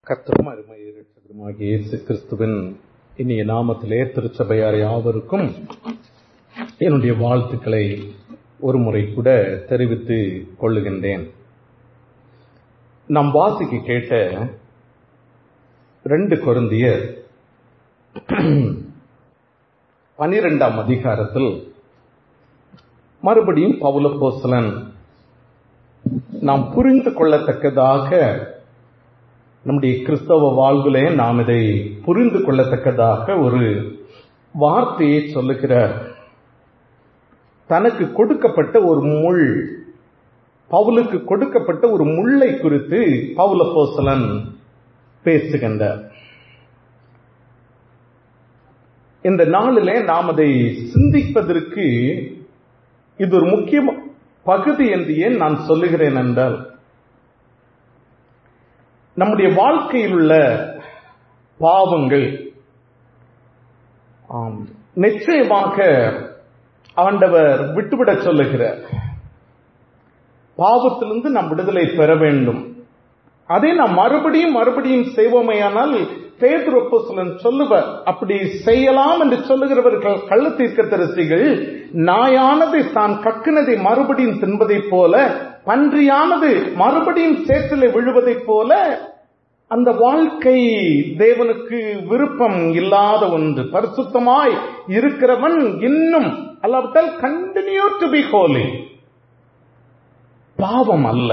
கர்த்தரும் அருமை இரட்சகருமாகிய இயேசு கிறிஸ்துவின் இனிய நாமத்திலே திருச்சபையார் யாவருக்கும் என்னுடைய வாழ்த்துக்களை ஒரு முறை கூட தெரிவித்துக் கொள்ளுகின்றேன் நாம் வாசிக்க கேட்ட ரெண்டு கொருந்தியர் பனிரெண்டாம் அதிகாரத்தில் மறுபடியும் பவுலப்போசலன் நாம் புரிந்து கொள்ளத்தக்கதாக நம்முடைய கிறிஸ்தவ வாழ்விலே நாம் இதை புரிந்து கொள்ளத்தக்கதாக ஒரு வார்த்தையை சொல்லுகிறார் தனக்கு கொடுக்கப்பட்ட ஒரு முள் பவுலுக்கு கொடுக்கப்பட்ட ஒரு முள்ளை குறித்து பவுல போசலன் பேசுகின்றார் இந்த நாளிலே நாம் அதை சிந்திப்பதற்கு இது ஒரு முக்கிய பகுதி என்று ஏன் நான் சொல்லுகிறேன் என்றால் நம்முடைய வாழ்க்கையில் உள்ள பாவங்கள் நிச்சயமாக ஆண்டவர் விட்டுவிட சொல்லுகிறார் பாவத்திலிருந்து நாம் விடுதலை பெற வேண்டும் அதை நாம் மறுபடியும் மறுபடியும் செய்வோமையானால் பேதுரப்போசலன் சொல்லுவர் அப்படி செய்யலாம் என்று சொல்லுகிறவர்கள் கள்ள தீர்க்க தரிசிகள் நாயானது தான் கக்கினதை மறுபடியும் தின்பதைப் போல பன்றியானது மறுபடியும் சேற்றிலே விழுவதைப் போல அந்த வாழ்க்கை தேவனுக்கு விருப்பம் இல்லாத ஒன்று பரிசுத்தமாய் இருக்கிறவன் இன்னும் அல்லாவிட்டால் கண்டினியூ டு பி ஹோலி பாவம் அல்ல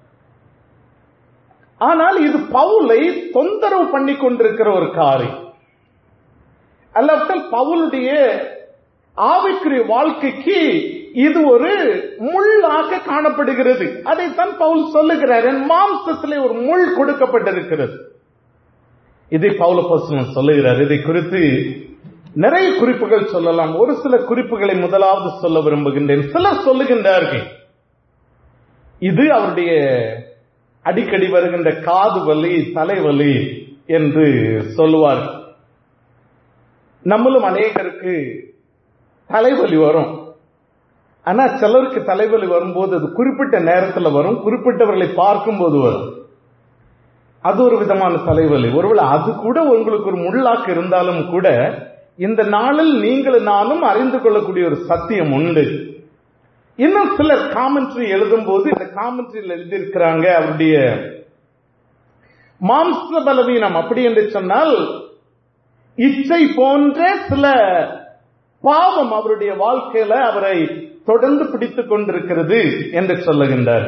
ஆனால் இது பவுலை தொந்தரவு பண்ணி கொண்டிருக்கிற ஒரு காரியம் அல்லாவிட்டால் பவுலுடைய ஆவிக்குரிய வாழ்க்கைக்கு இது ஒரு முள்ளாக காணப்படுகிறது அதைத்தான் பவுல் சொல்லுகிறார் என் மாம்சத்திலே ஒரு முள் கொடுக்கப்பட்டிருக்கிறது இதை பவுல பசங்க சொல்லுகிறார் இதை குறித்து நிறைய குறிப்புகள் சொல்லலாம் ஒரு சில குறிப்புகளை முதலாவது சொல்ல விரும்புகின்றேன் சிலர் சொல்லுகின்றார்கள் இது அவருடைய அடிக்கடி வருகின்ற காது வலி தலைவலி என்று சொல்லுவார் நம்மளும் அநேகருக்கு தலைவலி வரும் ஆனா சிலருக்கு தலைவலி வரும்போது அது குறிப்பிட்ட நேரத்தில் வரும் குறிப்பிட்டவர்களை பார்க்கும்போது வரும் அது ஒரு விதமான தலைவலி ஒருவேளை அது கூட உங்களுக்கு ஒரு முள்ளாக்கு இருந்தாலும் கூட இந்த நாளில் நீங்கள் நானும் அறிந்து கொள்ளக்கூடிய ஒரு சத்தியம் உண்டு இன்னும் சிலர் காமெண்ட்ரி எழுதும் போது இந்த காமெண்ட்ரியில் எழுதியிருக்கிறாங்க அவருடைய மாம்ச பலவீனம் அப்படி என்று சொன்னால் இச்சை போன்ற சில பாவம் அவருடைய வாழ்க்கையில அவரை தொடர்ந்து பிடித்துக் கொண்டிருக்கிறது என்று சொல்லுகின்றார்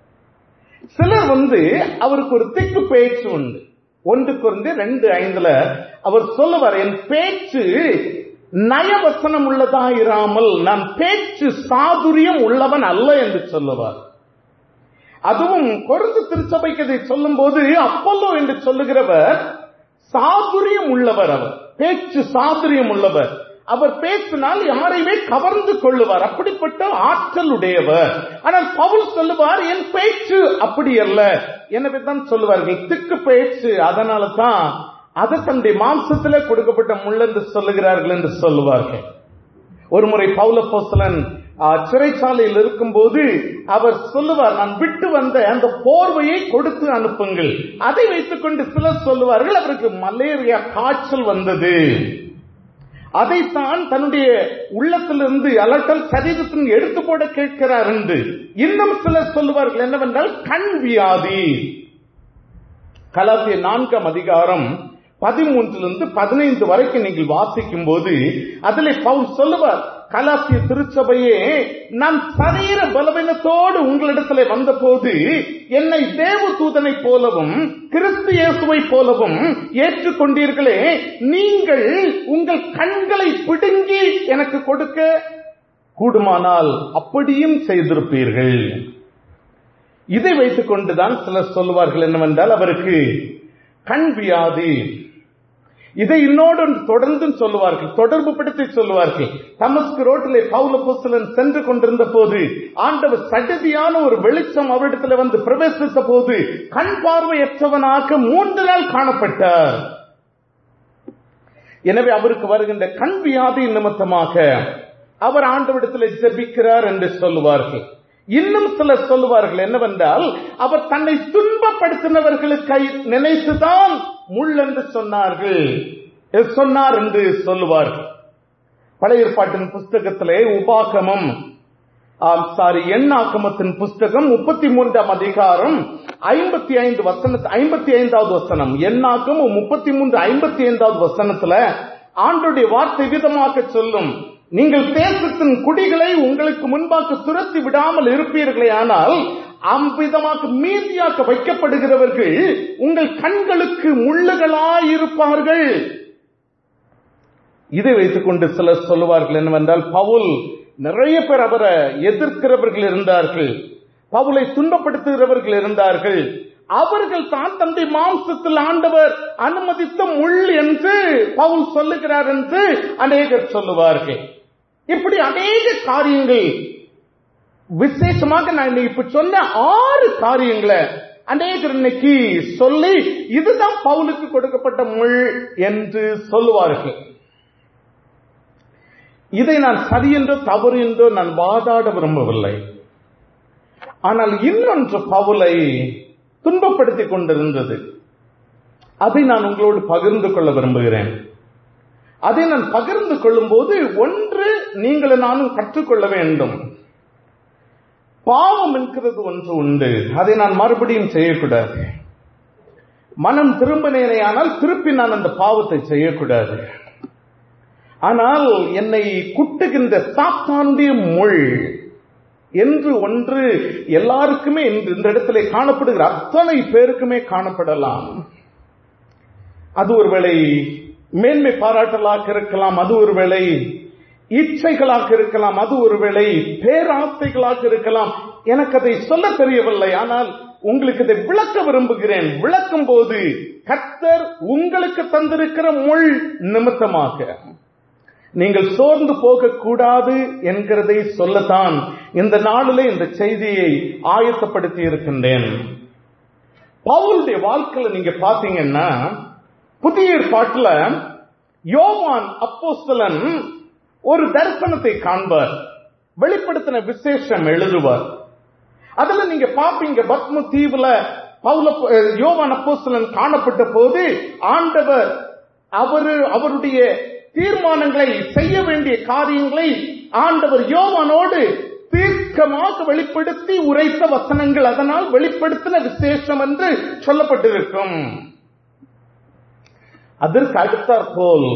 சிலர் வந்து அவருக்கு ஒரு திக்கு பேச்சு உண்டு ஒன்றுக்கு வந்து ரெண்டு ஐந்துல அவர் சொல்லுவார் என் பேச்சு நயவசனம் உள்ளதா இராமல் நான் பேச்சு சாதுரியம் உள்ளவன் அல்ல என்று சொல்லுவார் அதுவும் கொருந்து திருச்சபைக்கு இதை சொல்லும் போது அப்பல்லோ என்று சொல்லுகிறவர் சாதுரியம் உள்ளவர் அவர் பேச்சு சாதுரியம் உள்ளவர் அவர் பேசினால் யாரையுமே கவர்ந்து கொள்ளுவார் அப்படிப்பட்ட ஆற்றல் உடையவர் ஆனால் பவுல் சொல்லுவார் என் பேச்சு அப்படி அல்ல எனவே தான் சொல்லுவார்கள் திக்கு பேச்சு அதனால தான் அதை தன்னுடைய மாம்சத்தில் கொடுக்கப்பட்ட முள் என்று சொல்லுகிறார்கள் என்று சொல்லுவார்கள் ஒரு முறை பவுல போசலன் சிறைச்சாலையில் இருக்கும்போது அவர் சொல்லுவார் நான் விட்டு வந்த அந்த போர்வையை கொடுத்து அனுப்புங்கள் அதை வைத்துக்கொண்டு சிலர் சொல்லுவார்கள் அவருக்கு மலேரியா காய்ச்சல் வந்தது அதைத்தான் தன்னுடைய உள்ளத்திலிருந்து அலட்டல் சரீரத்தின் எடுத்து போட கேட்கிறார் என்று இன்னும் சிலர் சொல்லுவார்கள் என்னவென்றால் கண் வியாதி கலாசிய நான்காம் அதிகாரம் பதிமூன்றிலிருந்து பதினைந்து வரைக்கும் நீங்கள் வாசிக்கும் போது அதில் பவுல் சொல்லுவார் கலாசிய திருச்சபையே நான் சரீர பலவீனத்தோடு உங்களிடத்துல வந்த போது என்னை தேவ தூதனை போலவும் கிறிஸ்து இயேசுவை போலவும் ஏற்றுக்கொண்டீர்களே நீங்கள் உங்கள் கண்களை பிடுங்கி எனக்கு கொடுக்க கூடுமானால் அப்படியும் செய்திருப்பீர்கள் இதை வைத்துக் கொண்டுதான் சிலர் சொல்லுவார்கள் என்னவென்றால் அவருக்கு கண் வியாதி இதை இன்னோடு தொடர்ந்து சொல்லுவார்கள் தொடர்பு படுத்தி சொல்லுவார்கள் தமஸ்கு ரோட்டிலே பவுல புசலன் சென்று கொண்டிருந்த போது ஆண்டவர் சடதியான ஒரு வெளிச்சம் அவரிடத்தில் வந்து பிரவேசித்த போது கண் பார்வையற்றவனாக மூன்று நாள் காணப்பட்டார் எனவே அவருக்கு வருகின்ற கண் வியாதி நிமித்தமாக அவர் ஆண்டவிடத்தில் ஜெபிக்கிறார் என்று சொல்லுவார்கள் இன்னும் சிலர் சொல்லுவார்கள் என்னவென்றால் அவர் தன்னை துன்பப்படுத்தினவர்களுக்கு நினைத்துதான் முள் என்று சொன்னார்கள் சொன்னார் என்று சொல்லுவார்கள் பழைய ஏற்பாட்டின் புஸ்தகத்திலே உபாகமம் சாரி எண்ணாக்கமத்தின் புஸ்தகம் முப்பத்தி மூன்றாம் அதிகாரம் ஐம்பத்தி ஐந்து வசன ஐம்பத்தி ஐந்தாவது வசனம் எண்ணாக்கம் முப்பத்தி மூன்று ஐம்பத்தி ஐந்தாவது வசனத்துல ஆண்டுடைய வார்த்தை விதமாக சொல்லும் நீங்கள் தேசத்தின் குடிகளை உங்களுக்கு முன்பாக துரத்தி விடாமல் இருப்பீர்களே ஆனால் அவ்விதமாக மீதியாக வைக்கப்படுகிறவர்கள் உங்கள் கண்களுக்கு முள்ளுகளாயிருப்பார்கள் இதை வைத்துக்கொண்டு சிலர் சொல்லுவார்கள் என்னவென்றால் பவுல் நிறைய பேர் அவரை எதிர்க்கிறவர்கள் இருந்தார்கள் பவுலை துன்பப்படுத்துகிறவர்கள் இருந்தார்கள் அவர்கள் தான் தந்தை மாம்சத்தில் ஆண்டவர் அனுமதித்த முள் என்று பவுல் சொல்லுகிறார் என்று அநேகர் சொல்லுவார்கள் இப்படி அநேக காரியங்கள் விசேஷமாக நான் இப்ப சொன்ன ஆறு காரியங்களை அநேகர் இன்னைக்கு சொல்லி இதுதான் பவுலுக்கு கொடுக்கப்பட்ட முள் என்று சொல்லுவார்கள் இதை நான் சரி என்றோ தவறு என்றோ நான் வாதாட விரும்பவில்லை ஆனால் இன்னொன்று பவுலை துன்பப்படுத்திக் கொண்டிருந்தது அதை நான் உங்களோடு பகிர்ந்து கொள்ள விரும்புகிறேன் அதை நான் பகிர்ந்து கொள்ளும் போது ஒன்று நீங்கள் நானும் கற்றுக்கொள்ள வேண்டும் பாவம் என்கிறது ஒன்று உண்டு அதை நான் மறுபடியும் செய்யக்கூடாது மனம் திரும்பினேனே ஆனால் திருப்பி நான் அந்த பாவத்தை செய்யக்கூடாது ஆனால் என்னை குட்டுகின்ற சாத்தாண்டிய முள் என்று ஒன்று எல்லாருக்குமே இந்த இடத்துல காணப்படுகிற அத்தனை பேருக்குமே காணப்படலாம் அது ஒருவேளை மேன்மை பாராட்டலாக இருக்கலாம் அது ஒருவேளை இச்சைகளாக இருக்கலாம் அது ஒருவேளை பேராசைகளாக இருக்கலாம் எனக்கு அதை சொல்ல தெரியவில்லை ஆனால் உங்களுக்கு இதை விளக்க விரும்புகிறேன் விளக்கும் போது கர்த்தர் உங்களுக்கு தந்திருக்கிற முள் நிமித்தமாக நீங்கள் சோர்ந்து போகக்கூடாது என்கிறதை சொல்லத்தான் இந்த நாளிலே இந்த செய்தியை ஆயத்தப்படுத்தி இருக்கின்றேன் பவுலுடைய வாழ்க்கையில நீங்க பாத்தீங்கன்னா புதிய ஏற்பாட்டுல யோவான் அப்போஸ்தலன் ஒரு தரிசனத்தை காண்பார் வெளிப்படுத்தின விசேஷம் எழுதுவார் அதுல நீங்க பாப்பீங்க பத்ம தீவுல பவுல யோவான் அப்போஸ்தலன் காணப்பட்ட போது ஆண்டவர் அவரு அவருடைய தீர்மானங்களை செய்ய வேண்டிய காரியங்களை ஆண்டவர் யோவானோடு தீர்க்கமாக வெளிப்படுத்தி உரைத்த வசனங்கள் அதனால் வெளிப்படுத்தின விசேஷம் என்று சொல்லப்பட்டிருக்கும் அதற்கு அடுத்தாற் போல்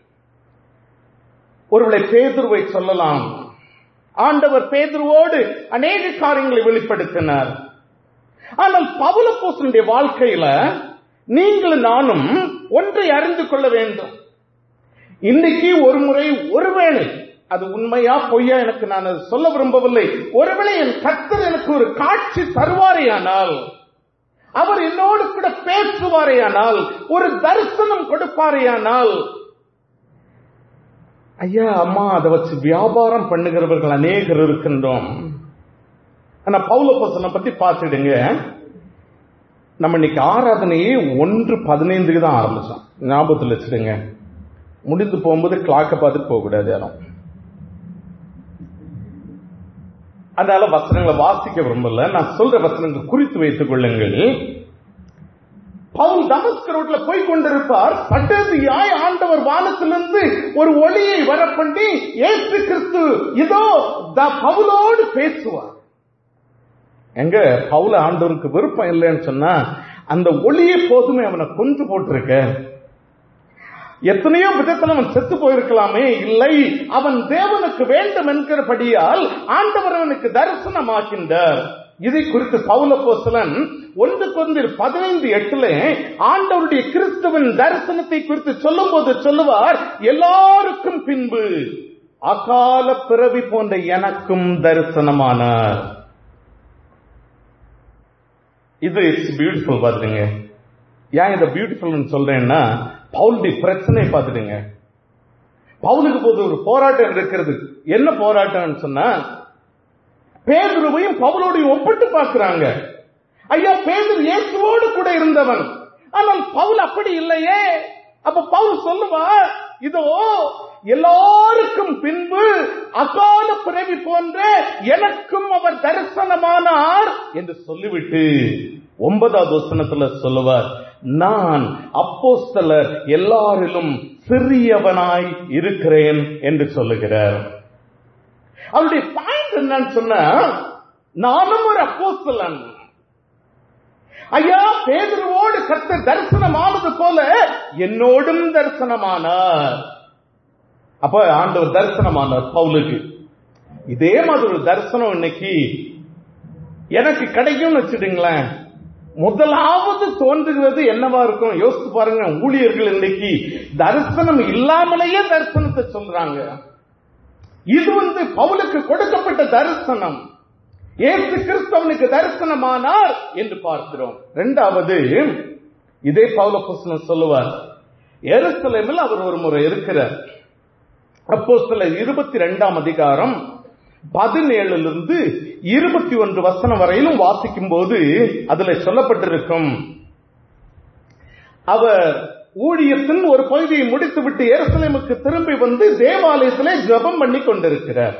ஒருவேளை பேதுருவை சொல்லலாம் ஆண்டவர் பேதுருவோடு அநேக காரியங்களை வெளிப்படுத்தினார் ஆனால் பவுல போசனுடைய வாழ்க்கையில நீங்கள் நானும் ஒன்றை அறிந்து கொள்ள வேண்டும் இன்னைக்கு ஒரு முறை ஒருவேளை அது உண்மையா பொய்யா எனக்கு நான் அது சொல்ல விரும்பவில்லை ஒருவேளை என் கத்தர் எனக்கு ஒரு காட்சி தருவாரேயானால் அவர் என்னோடு கூட பேசுவாரேயானால் ஒரு தரிசனம் கொடுப்பாரேயானால் ஐயா அம்மா அதை வச்சு வியாபாரம் பண்ணுகிறவர்கள் அநேகர் இருக்கின்றோம் ஆனா பவுல பசனை பத்தி பார்த்துடுங்க நம்ம இன்னைக்கு ஆராதனையே ஒன்று பதினைந்துக்கு தான் ஆரம்பிச்சோம் ஞாபகத்தில் வச்சுடுங்க முடிந்து போகும்போது கிளாக்கை பார்த்துட்டு போகக்கூடாது யாரும் அதனால வசனங்களை வாசிக்க விரும்பல நான் சொல்ற வசனங்கள் குறித்து வைத்துக் கொள்ளுங்கள் பவுல் தமஸ்க ரோட்ல போய் கொண்டிருப்பார் சட்டதியாய் ஆண்டவர் வானத்திலிருந்து ஒரு ஒளியை வரப்பண்ணி ஏசு கிறிஸ்து இதோ பவுலோடு பேசுவார் எங்க பவுல ஆண்டவருக்கு விருப்பம் இல்லைன்னு சொன்னா அந்த ஒளியை போதுமே அவனை கொன்று போட்டிருக்க எத்தனையோ விதத்தில் அவன் செத்து போயிருக்கலாமே இல்லை அவன் தேவனுக்கு வேண்டும் என்கிறபடியால் ஆண்டவர் அவனுக்கு தரிசனமாக்கின்றார் இதை குறித்து பவுல போசலன் ஒன்று கொந்தில் பதினைந்து எட்டுல ஆண்டவருடைய கிறிஸ்துவின் தரிசனத்தை குறித்து சொல்லும் போது சொல்லுவார் எல்லாருக்கும் பின்பு அகால பிறவி போன்ற எனக்கும் தரிசனமானார் இது இட்ஸ் பியூட்டிஃபுல் பாத்துங்க ஏன் இதை பியூட்டிஃபுல் சொல்றேன்னா பவுலுடைய பிரச்சனை பார்த்துடுங்க பவுலுக்கு போது ஒரு போராட்டம் இருக்கிறது என்ன போராட்டம்னு சொன்னா பேதுருவையும் பவுலோடையும் ஒப்பிட்டு பார்க்கிறாங்க ஐயா பேதுரு இயேசுவோடு கூட இருந்தவன் ஆனால் பவுல் அப்படி இல்லையே அப்ப பவுல் சொல்லுவா இதோ எல்லாருக்கும் பின்பு அகால பிறவி போன்ற எனக்கும் அவர் தரிசனமானார் என்று சொல்லிவிட்டு ஒன்பதாவது வசனத்துல சொல்லுவார் நான் அப்போஸ்தலர் எல்லாரிலும் சிறியவனாய் இருக்கிறேன் என்று சொல்லுகிறார் அவருடைய பாயிண்ட் என்னன்னு சொன்னா நானும் ஒரு அப்போஸ்தலன் ஐயா பேதுருவோடு கர்த்தர் தரிசனமானது போல என்னோடும் தரிசனமானார் அப்ப ஆண்டவர் தரிசனமானார் பவுலுக்கு இதே மாதிரி ஒரு தரிசனம் இன்னைக்கு எனக்கு கிடைக்கும்னு வச்சுடுங்களேன் முதலாவது தோன்றுகிறது என்னவா இருக்கும் யோசித்து பாருங்க ஊழியர்கள் இன்னைக்கு தரிசனம் இல்லாமலேயே தரிசனத்தை சொல்றாங்க இது வந்து பவுலுக்கு கொடுக்கப்பட்ட தரிசனம் ஏசு கிறிஸ்தவனுக்கு தரிசனமானார் என்று பார்க்கிறோம் இரண்டாவது இதே பவுல புஸ்தகம் சொல்லுவார் எருசலேமில் அவர் ஒரு முறை இருக்கிறார் அப்போ சில இருபத்தி ரெண்டாம் அதிகாரம் பதினேழுலிருந்து இருபத்தி ஒன்று வசனம் வரையிலும் வாசிக்கும் போது அதுல சொல்லப்பட்டிருக்கும் அவர் ஊழியத்தின் ஒரு பகுதியை முடித்துவிட்டு எருசலேமுக்கு திரும்பி வந்து தேவாலயத்திலே ஜெபம் பண்ணி கொண்டிருக்கிறார்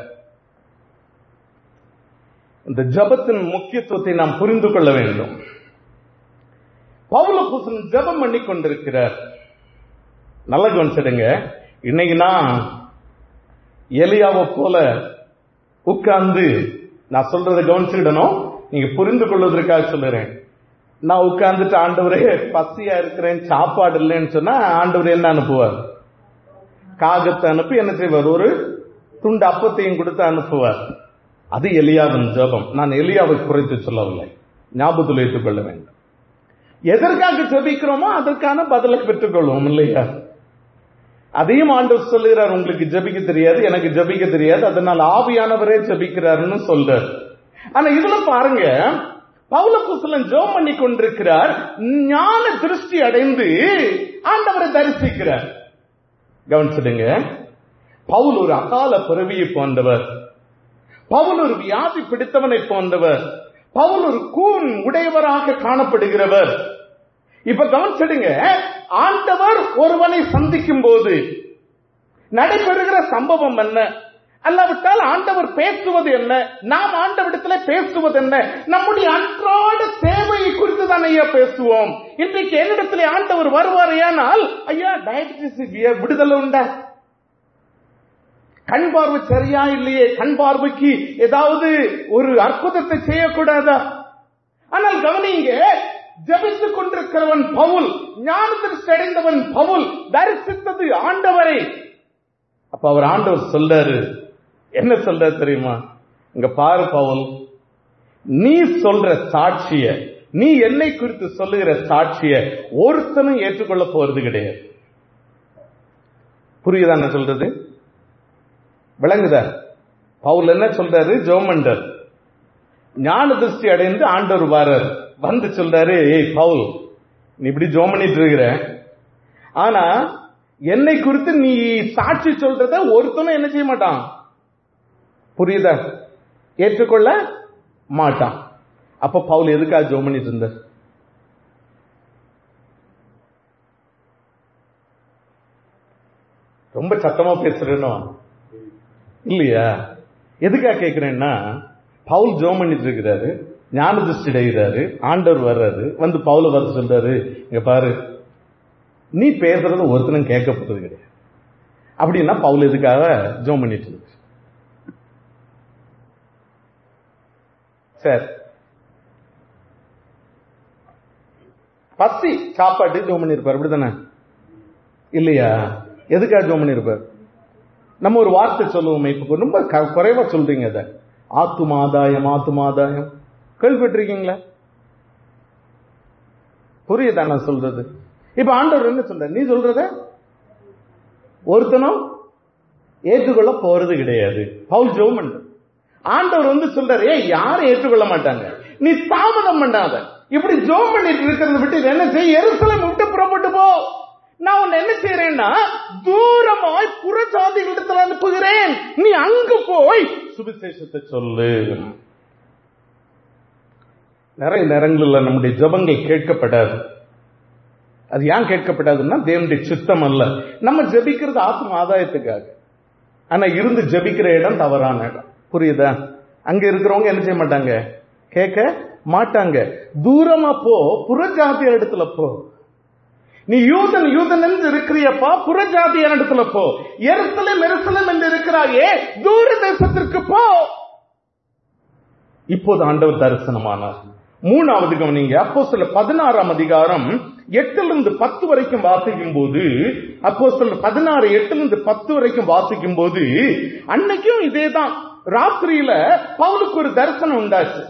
இந்த ஜபத்தின் முக்கியத்துவத்தை நாம் புரிந்து கொள்ள வேண்டும் பவுலபூசன் ஜபம் பண்ணி கொண்டிருக்கிறார் நல்ல கவனிச்சிடுங்க இன்னைக்கு நான் எலியாவை போல உட்கார்ந்து நான் சொல்றதை கவனிச்சுக்கிடணும் நீங்க புரிந்து கொள்வதற்காக சொல்லுறேன் நான் உட்கார்ந்துட்டு ஆண்டவரே பசியா இருக்கிறேன் சாப்பாடு இல்லைன்னு சொன்னா ஆண்டவர் என்ன அனுப்புவார் காகத்தை அனுப்பி என்ன செய்வார் ஒரு துண்டு அப்பத்தையும் கொடுத்து அனுப்புவார் அது எலியாவின் ஜபம் நான் எலியாவை குறைத்து சொல்லவில்லை ஞாபகத்தில் வைத்துக் கொள்ள வேண்டும் எதற்காக ஜபிக்கிறோமோ அதற்கான பதிலை பெற்றுக்கொள்வோம் இல்லையா அதையும் ஆண்டவர் சொல்லுகிறார் உங்களுக்கு ஜபிக்க தெரியாது எனக்கு ஜபிக்க தெரியாது அதனால் ஆவியானவரே ஜபிக்கிறாருன்னு சொல்றார் ஆனா இதுல பாருங்க பவுல புசலன் ஜோம் பண்ணி கொண்டிருக்கிறார் ஞான திருஷ்டி அடைந்து ஆண்டவரை தரிசிக்கிறார் கவனிச்சிடுங்க பவுல் ஒரு அகால பிறவியை போன்றவர் பவுல் ஒரு வியாதி பிடித்தவனை போன்றவர் பவுல் ஒரு கூன் உடையவராக காணப்படுகிறவர் இப்ப கவனிச்சிடுங்க ஆண்டவர் ஒருவனை சந்திக்கும் போது நடைபெறுகிற சம்பவம் என்ன அல்லாவிட்டால் ஆண்டவர் பேசுவது என்ன நாம் ஆண்டவிடத்துல பேசுவது என்ன நம்முடைய அன்றாட தேவையை குறித்து தான் ஐயா பேசுவோம் இன்றைக்கு என்னிடத்துல ஆண்டவர் வருவாரையானால் ஐயா டயபிட்டிஸ் விடுதலை உண்டா கண் பார்வை சரியா இல்லையே கண் பார்வைக்கு ஏதாவது ஒரு அற்புதத்தை செய்யக்கூடாதா ஆனால் கவனிங்க ஜபித்துக் கொண்டிருக்கிறவன் பவுல் ஞான திருஷ்டி அடைந்தவன் பவுல் தரிசித்தது ஆண்டவரை அப்ப அவர் ஆண்டவர் சொல்றாரு என்ன சொல்றாரு தெரியுமா இங்க பாரு பவுல் நீ சொல்ற சாட்சிய நீ என்னை குறித்து சொல்லுகிற சாட்சிய ஒருத்தனும் ஏற்றுக்கொள்ள போறது கிடையாது புரியுதா என்ன சொல்றது விளங்குதா பவுல் என்ன சொல்றாரு ஜோமண்டர் ஞான திருஷ்டி அடைந்து ஆண்டவர் வாரர் வந்து சொல்றாரு ஏய் பவுல் நீ இப்படி ஜோம் பண்ணிட்டு இருக்கிற ஆனா என்னை குறித்து நீ சாட்சி சொல்றத ஒருத்தனும் என்ன செய்ய மாட்டான் புரியுதா ஏற்றுக்கொள்ள மாட்டான் அப்ப பவுல் எதுக்காக ஜோம் பண்ணிட்டு இருந்த ரொம்ப சத்தமா பேசுறேனோ இல்லையா எதுக்காக கேட்கிறேன்னா பவுல் ஜோம் பண்ணிட்டு இருக்கிறாரு ஞான திருஷ்டி அடைகிறாரு ஆண்டவர் வர்றாரு வந்து பவுல வர சொல்றாரு இங்க பாரு நீ பேசுறது ஒருத்தனும் கேட்க போறது கிடையாது அப்படின்னா பவுல் எதுக்காக ஜோம் பண்ணிட்டு இருக்கு சரி பசி சாப்பாட்டு ஜோம் பண்ணிருப்பார் அப்படித்தானே இல்லையா எதுக்காக ஜோம் பண்ணிருப்பார் நம்ம ஒரு வார்த்தை சொல்லுவோமே இப்ப ரொம்ப குறைவா சொல்றீங்க அதை ஆத்தும ஆதாயம் ஆத்தும ஆதாயம் கேள்விப்பட்டிருக்கீங்களா புரியுதா நான் சொல்றது இப்ப ஆண்டவர் என்ன சொல்ற நீ சொல்றத ஒருத்தனும் ஏற்றுக்கொள்ள போறது கிடையாது பவுல் ஜோமன் ஆண்டவர் வந்து சொல்றாரு ஏ யாரும் ஏற்றுக்கொள்ள மாட்டாங்க நீ தாமதம் பண்ணாத இப்படி ஜோம் பண்ணிட்டு இருக்கிறத விட்டு என்ன செய்ய எருசலம் விட்டு புறப்பட்டு போ நான் உன்னை என்ன செய்யறேன்னா தூரமாய் புறஜாதிகளிடத்தில் அனுப்புகிறேன் நீ அங்கு போய் சுவிசேஷத்தை சொல்லு நிறைய நேரங்களில் நம்முடைய ஜபங்கள் கேட்கப்படாது அது ஏன் கேட்கப்படாதுன்னா தேவனுடைய சித்தம் அல்ல நம்ம ஜெபிக்கிறது ஆத்ம ஆதாயத்துக்காக ஆனா இருந்து ஜெபிக்கிற இடம் தவறான இடம் புரியுதா அங்க இருக்கிறவங்க என்ன செய்ய மாட்டாங்க கேட்க மாட்டாங்க தூரமா போ புறஜாதிய இடத்துல போ நீ யூதன் யூதன் என்று இருக்கிறியப்பா புறஜாதிய இடத்துல போ எருசலம் எருசலம் என்று இருக்கிறாயே தூர தேசத்திற்கு போ இப்போது ஆண்டவர் தரிசனமானார் மூணாவது கவனிங்க அப்போ சில பதினாறாம் அதிகாரம் எட்டுல இருந்து பத்து வரைக்கும் வாசிக்கும் போது அப்போ சில பதினாறு எட்டுல இருந்து பத்து வரைக்கும் வாசிக்கும் போது அன்னைக்கும் இதேதான் ராத்திரியில பவுலுக்கு ஒரு தரிசனம் உண்டாச்சு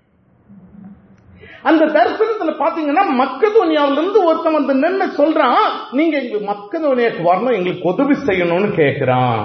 அந்த தரிசனத்துல பாத்தீங்கன்னா மக்கதோனியாவில இருந்து ஒருத்தன் வந்து நின்று சொல்றான் நீங்க எங்க மக்கதோனியாக்கு வரணும் எங்களுக்கு உதவி செய்யணும்னு கேட்கிறான்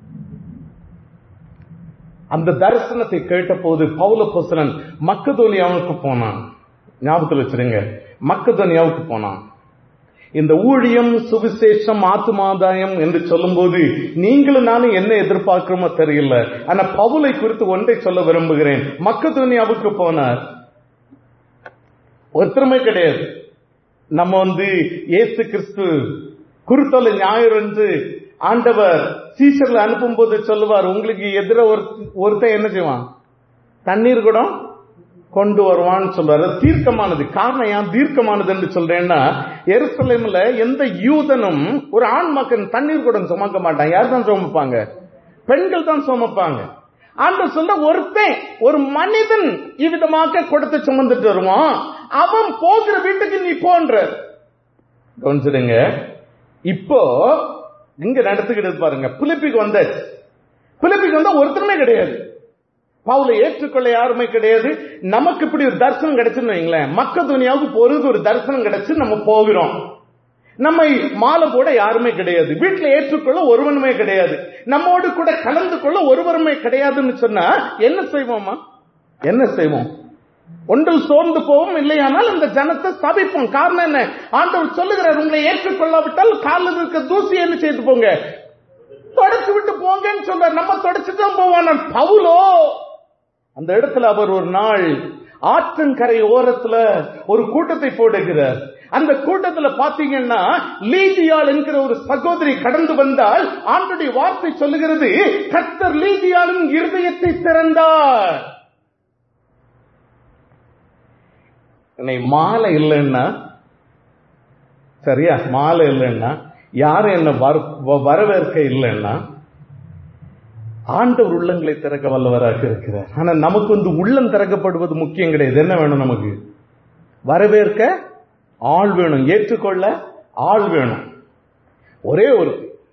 அந்த தரிசனத்தை கேட்ட போது பவுல பொசலன் மக்கதோனியாவுக்கு போனான் ஞாபகத்தில் வச்சிருங்க மக்கதோனியாவுக்கு போனான் இந்த ஊழியம் சுவிசேஷம் ஆத்துமாதாயம் என்று சொல்லும்போது நீங்களும் நானும் என்ன எதிர்பார்க்கிறோமோ தெரியல ஆனா பவுலை குறித்து ஒன்றை சொல்ல விரும்புகிறேன் மக்கதோனியாவுக்கு போனார் ஒருத்தருமே கிடையாது நம்ம வந்து இயேசு கிறிஸ்து குருத்தொலை ஞாயிறு என்று ஆண்டவர் சீசர்ல அனுப்பும் போது சொல்லுவார் உங்களுக்கு எதிர ஒருத்தன் என்ன செய்வான் தண்ணீர் கூட கொண்டு வருவான்னு சொல்றாரு தீர்க்கமானது காரணம் ஏன் தீர்க்கமானது என்று சொல்றேன்னா எருசலேம்ல எந்த யூதனும் ஒரு ஆண் மக்கள் தண்ணீர் கூட சுமக்க மாட்டான் யார் தான் சுமப்பாங்க பெண்கள் தான் சுமப்பாங்க ஆண்டு சொல்ல ஒருத்தன் ஒரு மனிதன் இவ்விதமாக கொடுத்து சுமந்துட்டு வருவான் அவன் போகிற வீட்டுக்கு நீ போன்ற கவனிச்சிடுங்க இப்போ இங்க நடத்துக்கிட்டு பாருங்க பிலிப்பிக்கு வந்தாச்சு பிலிப்பிக்கு வந்தா ஒருத்தருமே கிடையாது பவுல ஏற்றுக்கொள்ள யாருமே கிடையாது நமக்கு இப்படி ஒரு தரிசனம் கிடைச்சுன்னு வைங்களேன் மக்க துணியாவுக்கு பொறுத்து ஒரு தரிசனம் கிடைச்சு நம்ம போகிறோம் நம்மை மாலை போட யாருமே கிடையாது வீட்டுல ஏற்றுக்கொள்ள ஒருவனுமே கிடையாது நம்மோடு கூட கலந்து கொள்ள ஒருவருமே கிடையாதுன்னு சொன்னா என்ன செய்வோமா என்ன செய்வோம் ஒன்றில் சோர்ந்து போவோம் இல்லையானால் அந்த ஜனத்தை சபிப்போம் காரணம் என்ன ஆண்டவர் சொல்லுகிறார் உங்களை ஏற்றுக்கொள்ளாவிட்டால் காலில் இருக்க தூசி என்ன செய்து போங்க தொடச்சு விட்டு போங்கன்னு சொல்றார் நம்ம தொடச்சு தான் போவான் பவுலோ அந்த இடத்துல அவர் ஒரு நாள் ஆற்றங்கரை ஓரத்துல ஒரு கூட்டத்தை போடுகிறார் அந்த கூட்டத்துல பாத்தீங்கன்னா லீதியாள் என்கிற ஒரு சகோதரி கடந்து வந்தால் ஆண்டுடைய வார்த்தை சொல்லுகிறது கர்த்தர் லீதியாளின் இருதயத்தை திறந்தார் என்னை மாலை இல்லைன்னா சரியா மாலை இல்லைன்னா யாரும் என்ன வரவேற்க இல்லைன்னா ஆண்டவர் உள்ளங்களை திறக்க வல்லவராக இருக்கிறார் ஆனா நமக்கு வந்து உள்ளம் திறக்கப்படுவது முக்கியம் கிடையாது என்ன வேணும் நமக்கு வரவேற்க ஆள் வேணும் ஏற்றுக்கொள்ள ஆள் வேணும் ஒரே ஒரு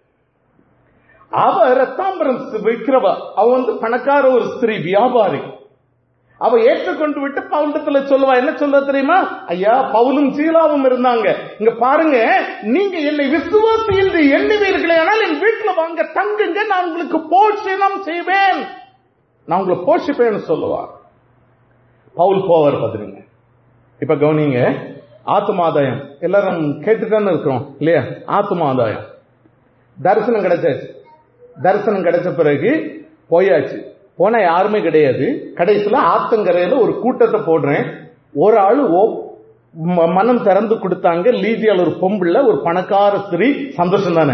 அவ ரத்தாம்பரம் வைக்கிறவ அவ வந்து பணக்கார ஒரு ஸ்திரீ வியாபாரி அவ ஏற்றுக்கொண்டு விட்டு பவுண்டத்துல சொல்லுவா என்ன சொல்ல தெரியுமா ஐயா பவுலும் சீலாவும் இருந்தாங்க இங்க பாருங்க நீங்க என்னை விசுவாசி என்று எண்ணுவீர்களே ஆனால் என் வீட்டுல வாங்க தங்குங்க நான் உங்களுக்கு போஷணம் செய்வேன் நான் உங்களை போஷிப்பேன்னு சொல்லுவா பவுல் போவார் பாத்துருங்க இப்ப கவனிங்க ஆத்துமாதாயம் எல்லாரும் கேட்டுதானே இருக்கிறோம் இல்லையா ஆத்துமாதாயம் தரிசனம் கிடைச்சாச்சு தரிசனம் கிடைச்ச பிறகு போயாச்சு போனா யாருமே கிடையாது கடைசியில ஆத்தங்கரையில ஒரு கூட்டத்தை போடுறேன் ஒரு ஆள் மனம் திறந்து கொடுத்தாங்க லீதியால் ஒரு பொம்புள்ள ஒரு பணக்கார ஸ்திரீ சந்தோஷம் தானே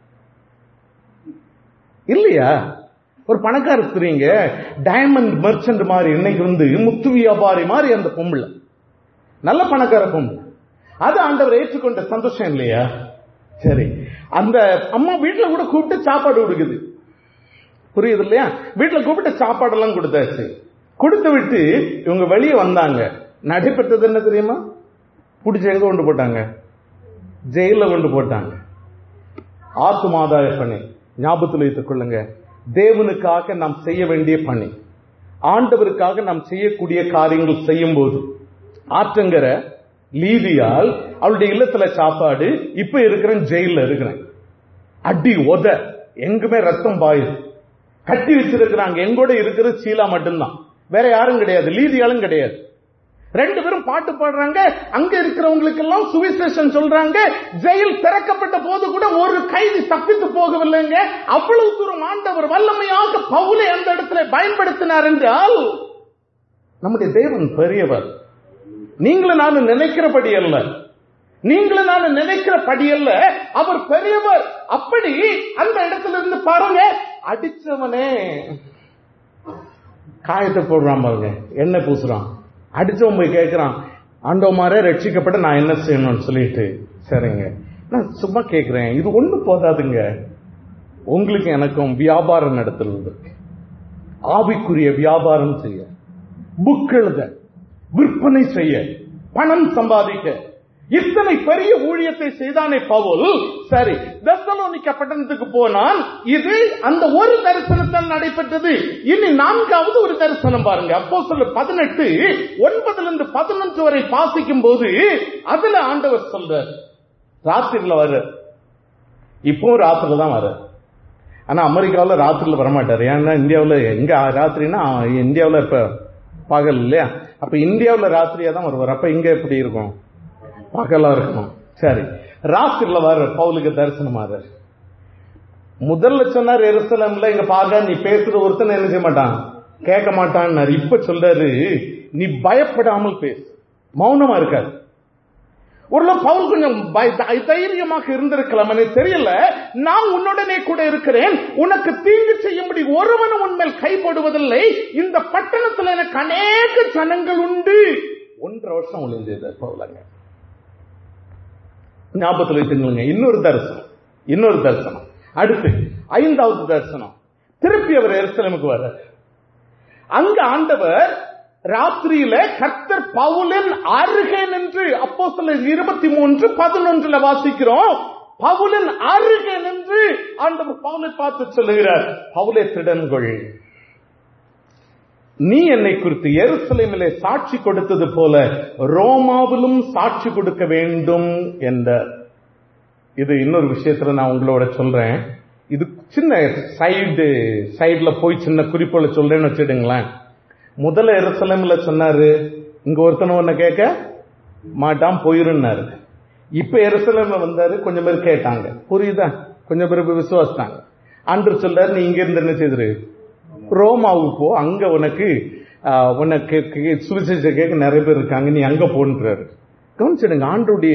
இல்லையா ஒரு பணக்கார ஸ்திரீங்க டைமண்ட் மெர்ச்சன்ட் மாதிரி இன்னைக்கு வந்து முத்து வியாபாரி மாதிரி அந்த பொம்புள்ள நல்ல பணக்கார பொம்பு அது ஆண்டவர் ஏற்றுக்கொண்ட சந்தோஷம் இல்லையா சரி அந்த அம்மா வீட்டுல கூட கூப்பிட்டு சாப்பாடு கொடுக்குது புரியுது இல்லையா வீட்டுல கூப்பிட்டு சாப்பாடெல்லாம் கொடுத்தாச்சு கொடுத்து விட்டு இவங்க வெளியே வந்தாங்க நடைபெற்றது என்ன தெரியுமா பிடிச்சி எங்க கொண்டு போட்டாங்க ஜெயில கொண்டு போட்டாங்க ஆத்துமாதாய பணி ஞாபகத்தில் வைத்துக் கொள்ளுங்க தேவனுக்காக நாம் செய்ய வேண்டிய பணி ஆண்டவருக்காக நாம் செய்யக்கூடிய காரியங்கள் செய்யும் போது ஆற்றங்கிற லீதியால் அவளுடைய இல்லத்துல சாப்பாடு இப்ப இருக்கிறேன் ஜெயில இருக்கிறேன் அடி உத எங்குமே ரத்தம் பாயுது கட்டி வச்சிருக்கிறாங்க எங்கூட இருக்கிறது சீலா மட்டும்தான் வேற யாரும் கிடையாது லீதியாலும் கிடையாது ரெண்டு பேரும் பாட்டு பாடுறாங்க அங்க இருக்கிறவங்களுக்கு எல்லாம் சுவிசேஷன் சொல்றாங்க ஜெயில் திறக்கப்பட்ட போது கூட ஒரு கைதி தப்பித்து போகவில்லைங்க அவ்வளவு தூரம் ஆண்டவர் வல்லமையாக பவுலை அந்த இடத்துல பயன்படுத்தினார் என்றால் நம்முடைய தேவன் பெரியவர் நீங்களும் நானும் நினைக்கிறபடி அல்ல நீங்களும் நான் நினைக்கிற படியல்ல அவர் பெரியவர் அப்படி அந்த இடத்துல இருந்து பாருங்க அடிச்சவனே காயத்தை போடுறான் பாருங்க எண்ணெய் பூசுறான் அடிச்சவன் போய் கேட்கிறான் ஆண்டவமாரே ரட்சிக்கப்பட்ட நான் என்ன செய்யணும்னு சொல்லிட்டு சரிங்க நான் சும்மா கேட்கிறேன் இது ஒண்ணு போதாதுங்க உங்களுக்கு எனக்கும் வியாபாரம் நடத்துறது ஆவிக்குரிய வியாபாரம் செய்ய புக் எழுத விற்பனை செய்ய பணம் சம்பாதிக்க இத்தனை பெரிய ஊழியத்தை செய்தானே பவுல் சரி தெசலோனிக்க பட்டணத்துக்கு போனால் இது அந்த ஒரு தரிசனத்தால் நடைபெற்றது இனி நான்காவது ஒரு தரிசனம் பாருங்க அப்போ சொல்ல பதினெட்டு ஒன்பதுல இருந்து பதினஞ்சு வரை பாசிக்கும் போது அதுல ஆண்டவர் சொல்றார் ராத்திரில வர இப்போ ராத்திரில தான் வர ஆனா அமெரிக்காவில் ராத்திரில வரமாட்டார் ஏன்னா இந்தியாவில் எங்க ராத்திரினா இந்தியாவில் இப்ப பகல் இல்லையா அப்ப இந்தியாவில் ராத்திரியா தான் வருவார் அப்ப இங்க எப்படி இருக்கும் பகலா இருக்கணும் சரி ராத்திரில வர பவுலுக்கு தரிசனம் ஆறு முதல்ல சொன்னார் எருசலம்ல இங்க பாருங்க நீ பேசுற ஒருத்தன் என்ன செய்ய மாட்டான் கேட்க மாட்டான்னு இப்ப சொல்றாரு நீ பயப்படாமல் பேசு மௌனமா இருக்காது ஒரு பவுல் கொஞ்சம் தைரியமாக இருந்திருக்கலாம் எனக்கு தெரியல நான் உன்னுடனே கூட இருக்கிறேன் உனக்கு தீங்கு செய்யும்படி ஒருவனும் உன்மேல் கைப்படுவதில்லை இந்த பட்டணத்தில் எனக்கு அநேக ஜனங்கள் உண்டு ஒன்றரை வருஷம் ஒளிஞ்சது பவுலங்க ஞாபகத்தில் வச்சுக்கோங்க இன்னொரு தரிசனம் இன்னொரு தரிசனம் அடுத்து ஐந்தாவது தரிசனம் திருப்பி அவர் எருசலேமுக்கு வர அங்க ஆண்டவர் ராத்திரியில கர்த்தர் பவுலின் அருகே நின்று அப்போ சில இருபத்தி மூன்று பதினொன்றுல வாசிக்கிறோம் பவுலின் அருகே நின்று ஆண்டவர் பவுலை பார்த்து சொல்லுகிறார் பவுலை திடன்கொள் நீ என்னை குறித்து எருசலேமிலே சாட்சி கொடுத்தது போல ரோமாவிலும் சாட்சி கொடுக்க வேண்டும் என்ற இது இன்னொரு விஷயத்துல நான் உங்களோட சொல்றேன் இது சின்ன சைடு சைடுல போய் சின்ன குறிப்புகளை சொல்றேன்னு வச்சுடுங்களேன் முதல்ல எருசலேம்ல சொன்னாரு இங்க ஒருத்தன ஒண்ணு கேட்க மாட்டான் போயிருந்தாரு இப்ப எருசலேம்ல வந்தாரு கொஞ்சம் பேர் கேட்டாங்க புரியுதா கொஞ்சம் பேர் விசுவாசித்தாங்க அன்று சொல்றாரு நீ இங்க இருந்து என்ன செய்திரு ரோமாவுக்கு போ அங்க உனக்கு உனக்கு சுவிசேஷ கேட்க நிறைய பேர் இருக்காங்க நீ அங்க போன்றாரு கவனிச்சிடுங்க ஆண்டுடைய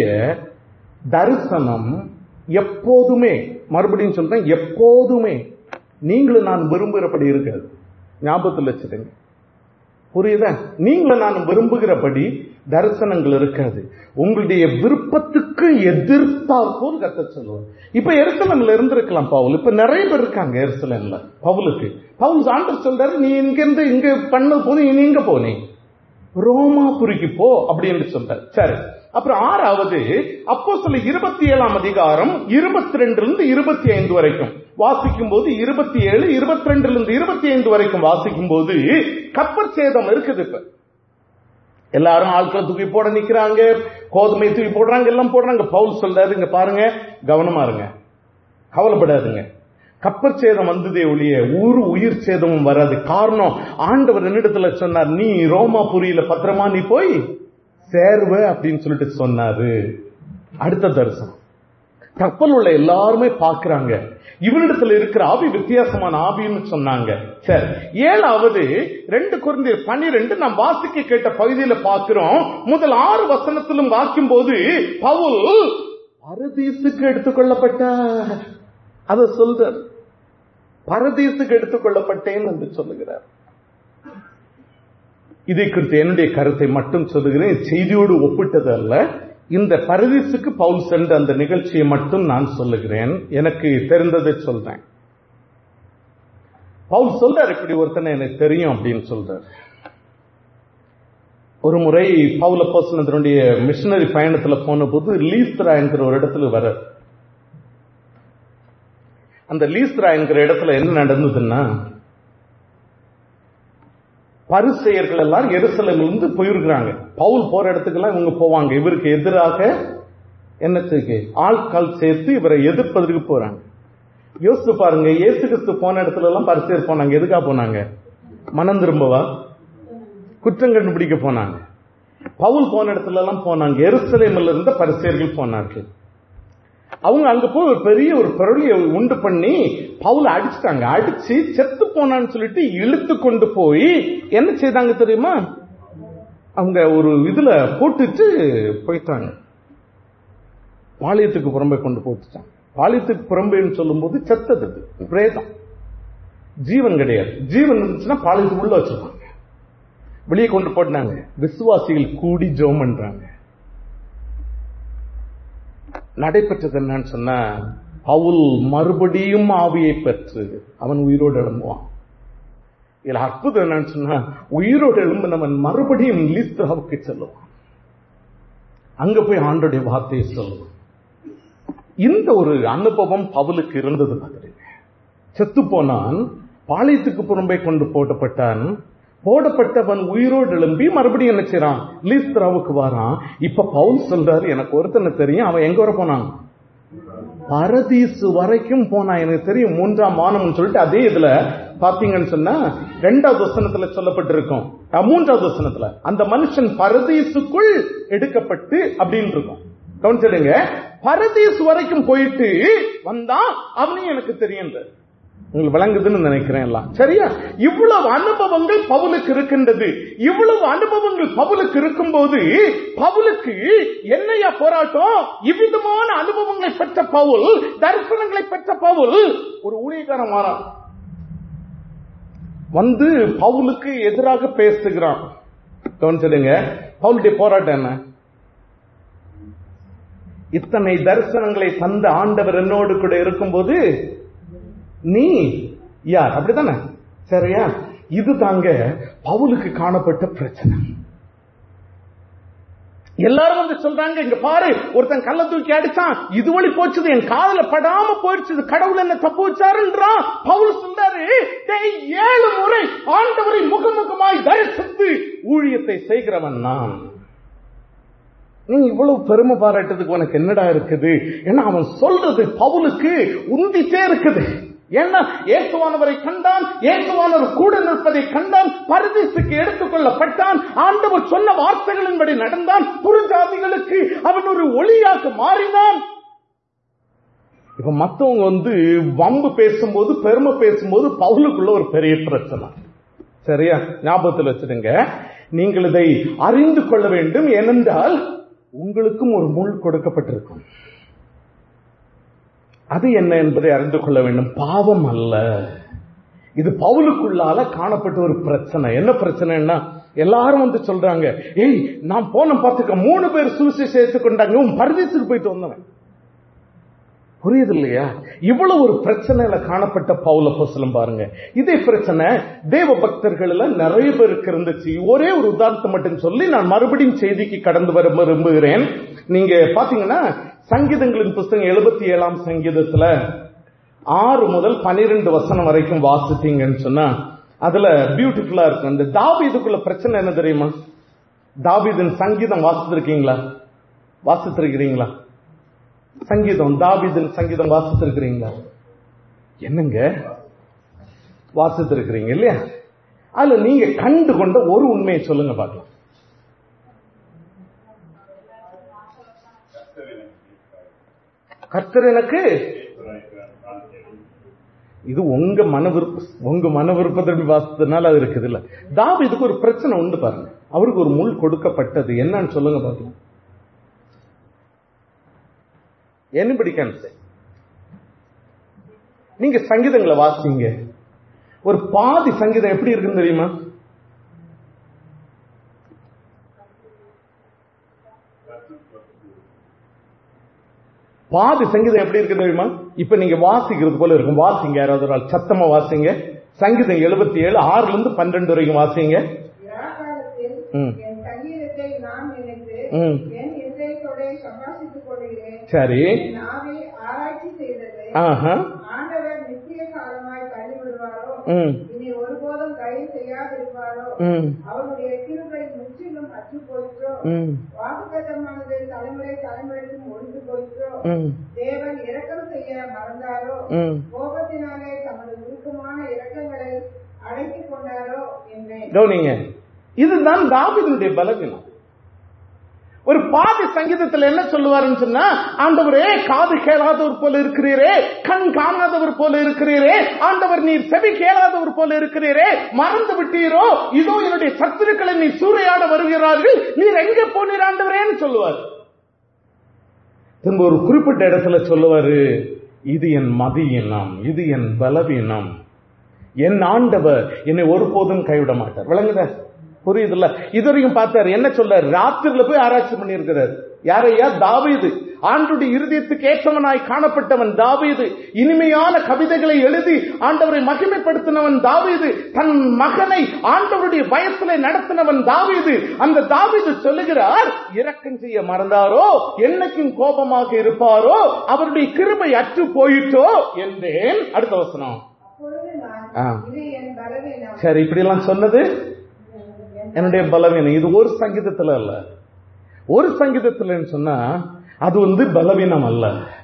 தரிசனம் எப்போதுமே மறுபடியும் சொல்றேன் எப்போதுமே நீங்களும் நான் விரும்புகிறபடி இருக்காது ஞாபகத்தில் வச்சுடுங்க புரியுதா நீங்களும் நான் விரும்புகிறபடி தரிசனங்கள் இருக்காது உங்களுடைய விருப்பத்துக்கு எதிர்த்தாற்போல் கத்த சொல்லுவார் இப்ப எருசலம்ல இருந்திருக்கலாம் பவுல் இப்ப நிறைய பேர் இருக்காங்க எருசலம்ல பவுலுக்கு பவுல் ஆண்டர் சொல்றாரு நீ இங்க இருந்து இங்க பண்ணது போது நீ எங்க போனே ரோமாபுரிக்கு போ அப்படின்னு சொல்றாரு சரி அப்புறம் ஆறாவது அப்போ சில இருபத்தி ஏழாம் அதிகாரம் இருபத்தி ரெண்டுல இருந்து இருபத்தி ஐந்து வரைக்கும் வாசிக்கும் போது இருபத்தி ஏழு இருபத்தி ரெண்டுல இருந்து இருபத்தி ஐந்து வரைக்கும் வாசிக்கும் போது கப்பர் சேதம் இருக்குது இப்ப எல்லாரும் ஆட்களை தூக்கி போட நிக்கிறாங்க கோதுமை தூக்கி போடுறாங்க எல்லாம் போடுறாங்க பவுல் சொல்றாரு இங்க பாருங்க கவனமா இருங்க கவலைப்படாதுங்க கப்பர் சேதம் வந்ததே ஒழிய ஒரு உயிர் சேதமும் வராது காரணம் ஆண்டவர் என்னிடத்துல சொன்னார் நீ ரோமாபுரியில பத்திரமா நீ போய் சேர்வ அப்படின்னு சொல்லிட்டு சொன்னாரு அடுத்த தரிசனம் கப்பல் உள்ள எல்லாருமே பாக்குறாங்க இவனிடத்துல இருக்கிற ஆவி வித்தியாசமான ஆவின்னு சொன்னாங்க சரி ஏழாவது ரெண்டு குறைந்த பனிரெண்டு நாம் வாசிக்க கேட்ட பகுதியில பார்க்கிறோம் முதல் ஆறு வசனத்திலும் வாக்கும் போது பவுல் பரதீசுக்கு எடுத்துக்கொள்ளப்பட்ட அத சொல்றார் பரதீசுக்கு எடுத்துக்கொள்ளப்பட்டேன் என்று சொல்லுகிறார் இதை குறித்து என்னுடைய கருத்தை மட்டும் சொல்லுகிறேன் செய்தியோடு ஒப்பிட்டது அல்ல இந்த பரதீசுக்கு பவுல் சென்ற அந்த நிகழ்ச்சியை மட்டும் நான் சொல்லுகிறேன் எனக்கு தெரிந்ததை சொல்றேன் பவுல் சொல்றார் இப்படி ஒருத்தனை எனக்கு தெரியும் அப்படின்னு சொல்றார் ஒரு முறை பவுல பர்சனத்தினுடைய மிஷினரி பயணத்துல போன போது லீஸ்ரா என்கிற ஒரு இடத்துல வர அந்த லீஸ்ரா என்கிற இடத்துல என்ன நடந்ததுன்னா பரிசெயர்கள் எல்லாம் எருசலேமிலிருந்து போயிருக்கிறாங்க பவுல் போற இடத்துக்கெல்லாம் இவங்க போவாங்க இவருக்கு எதிராக என்னத்துக்கு ஆட்கள் சேர்த்து இவரை எதிர்ப்பதற்கு போறாங்க யோசித்து பாருங்க இயேசு கிறிஸ்து போன இடத்துல எல்லாம் பரிசெயர் போனாங்க எதுக்காக போனாங்க மனம் திரும்பவா குற்றம் கண்டுபிடிக்க போனாங்க பவுல் போன இடத்துல எல்லாம் போனாங்க எருசலேமில் இருந்த பரிசெயர்கள் போனார்கள் அவங்க அங்க போய் ஒரு பெரிய ஒரு பொருளியை உண்டு பண்ணி பவுல அடிச்சுட்டாங்க அடிச்சு செத்து போனான்னு சொல்லிட்டு இழுத்து கொண்டு போய் என்ன செய்தாங்க தெரியுமா அவங்க ஒரு இதுல போட்டுட்டு போயிட்டாங்க பாளையத்துக்கு புறம்பே கொண்டு போட்டுட்டாங்க பாளையத்துக்கு புறம்பேன்னு சொல்லும்போது செத்தது அது. பிரேதம் ஜீவன் கிடையாது ஜீவன் இருந்துச்சுன்னா பாளையத்துக்கு உள்ள வச்சிருப்பாங்க வெளியே கொண்டு போட்டாங்க விசுவாசிகள் கூடி ஜெபம் பண்றாங்க நடைபெற்றது என்னன்னு சொன்னா பவுல் மறுபடியும் ஆவியை பெற்று அவன் உயிரோடு எழும்புவான் இதுல அற்புதம் என்னன்னு சொன்னா உயிரோடு எழும்பினவன் மறுபடியும் லீஸ்திராவுக்கு செல்லுவான் அங்க போய் ஆண்டோடைய வார்த்தையை சொல்லுவான் இந்த ஒரு அனுபவம் பவுலுக்கு இருந்தது மாதிரி செத்து போனான் பாளையத்துக்கு புறம்பே கொண்டு போடப்பட்டான் போடப்பட்டவன் உயிரோடு எழும்பி மறுபடியும் என்ன செய்றான் லீஸ்திராவுக்கு வரான் இப்ப பவுல் சொல்றாரு எனக்கு ஒருத்தனை தெரியும் அவன் எங்க வர போனான் பரதீசு வரைக்கும் போனான் எனக்கு தெரியும் மூன்றாம் வானம்னு சொல்லிட்டு அதே இதுல பாத்தீங்கன்னு சொன்னா ரெண்டாவது வசனத்துல சொல்லப்பட்டிருக்கும் அஹ், மூன்றாவது வசனத்துல அந்த மனுஷன் பரதீசுக்குள் எடுக்கப்பட்டு அப்படின்னு இருக்கும் கவனிச்சிடுங்க பரதீசு வரைக்கும் போயிட்டு வந்தான் அவனையும் எனக்கு தெரியும் உங்களுக்கு விளங்குதுன்னு நினைக்கிறேன் எல்லாம் சரியா இவ்வளவு அனுபவங்கள் பவுலுக்கு இருக்கின்றது இவ்வளவு அனுபவங்கள் பவுலுக்கு இருக்கும்போது பவுலுக்கு என்னையா போராட்டம் இவ்விதமான அனுபவங்களை பெற்ற பவுல் தரிசனங்களை பெற்ற பவுல் ஒரு ஊழியக்காரன் மாறான் வந்து பவுலுக்கு எதிராக பேசுகிறான் கவனிச்சிடுங்க பவுலுடைய போராட்டம் என்ன இத்தனை தரிசனங்களை தந்த ஆண்டவர் என்னோடு கூட இருக்கும்போது நீ யார் அப்படித்தானே சரியா இது தாங்க பவுலுக்கு காணப்பட்ட பிரச்சனை எல்லாரும் வந்து சொல்றாங்க இங்க பாரு ஒருத்தன் கள்ள தூக்கி அடிச்சான் இது வழி போச்சுது என் காதுல படாம போயிடுச்சு இது கடவுள் என்ன தப்பு வச்சாருன்றான் பவுல் சொல்றாரு "டேய், ஏழு முறை ஆண்டவரை முகமுகமாய் தரிசித்து ஊழியத்தை செய்கிறவன் நான் நீ இவ்வளவு பெருமை பாராட்டதுக்கு உனக்கு என்னடா இருக்குது ஏன்னா அவன் சொல்றது பவுலுக்கு உந்திட்டே இருக்குது ஏன்னா ஏசுவானவரை கண்டான் ஏசுவானவர் கூட நிற்பதை கண்டான் பரதேசுக்கு எடுத்துக்கொள்ளப்பட்டான் ஆண்டவர் சொன்ன வார்த்தைகளின்படி நடந்தான் புறஜாதிகளுக்கு அவன் ஒரு ஒளியாக மாறினான் இப்ப மத்தவங்க வந்து வம்பு பேசும்போது பெருமை பேசும்போது பவுலுக்குள்ள ஒரு பெரிய பிரச்சனை சரியா ஞாபகத்தில் வச்சிடுங்க நீங்கள் இதை அறிந்து கொள்ள வேண்டும் ஏனென்றால் உங்களுக்கும் ஒரு முள் கொடுக்கப்பட்டிருக்கும் அது என்ன என்பதை அறிந்து கொள்ள வேண்டும் பாவம் அல்ல இது பவுலுக்குள்ளால காணப்பட்ட ஒரு பிரச்சனை என்ன பிரச்சனைன்னா எல்லாரும் வந்து சொல்றாங்க ஏய் நான் போன பார்த்துக்க மூணு பேர் சுவிசேஷம் ஏற்றுக்கொண்டாங்க உன் பரதேசுக்கு போயிட்டு வந்தவன் புரியுது இல்லையா இவ்வளவு ஒரு பிரச்சனையில காணப்பட்ட பவுல பசலம் பாருங்க இதே பிரச்சனை தேவ பக்தர்கள்ல நிறைய பேருக்கு இருந்துச்சு ஒரே ஒரு உதாரணத்தை மட்டும் சொல்லி நான் மறுபடியும் செய்திக்கு கடந்து வர விரும்புகிறேன் நீங்க பாத்தீங்கன்னா சங்கீதங்களின் புஸ்தகம் எழுபத்தி ஏழாம் சங்கீதத்துல ஆறு முதல் பனிரெண்டு வசனம் வரைக்கும் வாசித்தீங்கன்னு சொன்னா அதுல பியூட்டிஃபுல்லா இருக்கும் இந்த தாவீதுக்குள்ள பிரச்சனை என்ன தெரியுமா தாவீதின் சங்கீதம் வாசித்திருக்கீங்களா வாசித்திருக்கிறீங்களா சங்கீதம் தாவீதின் சங்கீதம் வாசித்திருக்கிறீங்களா என்னங்க வாசித்திருக்கிறீங்க இல்லையா அதுல நீங்க கண்டு கொண்ட ஒரு உண்மையை சொல்லுங்க பார்க்கலாம் கர்த்தர் எனக்கு இது உங்க மன விருப்ப உங்க மன விருப்பத்தை வாசித்ததுனால அது இருக்குது இல்ல தாவீதுக்கு ஒரு பிரச்சனை உண்டு பாருங்க அவருக்கு ஒரு முள் கொடுக்கப்பட்டது என்னன்னு சொல்லுங்க பார்க்கலாம் anybody can say நீங்க சங்கீதங்களை வாசிங்க ஒரு பாதி சங்கீதம் எப்படி இருக்குன்னு தெரியுமா பாதி சங்கீதம் எப்படி இருக்கு தெரியுமா இப்ப நீங்க வாசிக்கிறது போல இருக்கும் வாசிங்க யாராவது ஒரு ஆள் சத்தமா வாசிங்க சங்கீதம் எழுபத்தி ஏழு ஆறுல இருந்து பன்னெண்டு வரைக்கும் வாசிங்க யாக்காலத்தில் ம். என் சங்கீதத்தை நான் நினைத்து ம். என் இதயத்தோட சம்பாஷித்துக் கொள்கிறேன் சரி என் ஆவி ஆராய்ச்சி செய்தது ஆஹா ஆண்டவர் நித்திய காலமாய் தள்ளிவிடுவாரோ ம் இனி ஒருபோதும் கைது செய்யாதிருப்பாரோ ம் அவருடைய கிருபை முற்றிலும் அற்று போயிற்றோ ம் வாக்குத்தமானது தலைமுறை தலைமுறைக்கும் ஒழிந்து போயிற்றோ ம் தேவன் இரக்கம் செய்ய மறந்தாரோ ம் கோபத்தினாலே தமது உருக்கமான இரக்கங்களை அழைத்துக் கொண்டாரோ என்றேன் கவனிங்க இதுதான் தாவீதுடைய பலவீனம் ஒரு பாதி சங்கீதத்துல என்ன சொல்லுவாருன்னு சொன்னா ஆண்டவரே காது கேளாதவர் போல இருக்கிறீரே கண் காணாதவர் போல இருக்கிறீரே ஆண்டவர் நீர் செவி கேளாதவர் போல இருக்கிறீரே மறந்து விட்டீரோ இதோ என்னுடைய சத்துருக்களை நீர் சூறையாட வருகிறார்கள் நீர் எங்க போனீர் ஆண்டவரேன்னு சொல்லுவார் திரும்ப ஒரு குறிப்பிட்ட இடத்துல சொல்லுவாரு இது என் மதியினம் இது என் பலவீனம் என் ஆண்டவர் என்னை ஒருபோதும் கைவிட மாட்டார் விளங்குதா புரியுதுல்ல இதுவரைக்கும் பார்த்தாரு என்ன சொல்றாரு ராத்திரில போய் ஆராய்ச்சி பண்ணியிருக்கிறார் யாரையா தாவீது ஆண்டுடைய இருதயத்துக்கு ஏற்றவனாய் காணப்பட்டவன் தாவீது இனிமையான கவிதைகளை எழுதி ஆண்டவரை மகிமைப்படுத்தினவன் தாவீது தன் மகனை ஆண்டவருடைய பயத்திலே நடத்தினவன் தாவீது அந்த தாவீது சொல்லுகிறார் இரக்கம் செய்ய மறந்தாரோ என்னைக்கும் கோபமாக இருப்பாரோ அவருடைய கிருபை அற்று போயிட்டோ என்றேன் அடுத்த வசனம் அப்பொழுது நான் ஆ. இது என் பலவீனம் சரி இப்படி எல்லாம் சொன்னது என்னுடைய பலவீனம் இது ஒரு சங்கீதத்துல அல்ல ஒரு சங்கீதத்துலன்னு சொன்னா அது வந்து பலவீனம் அல்ல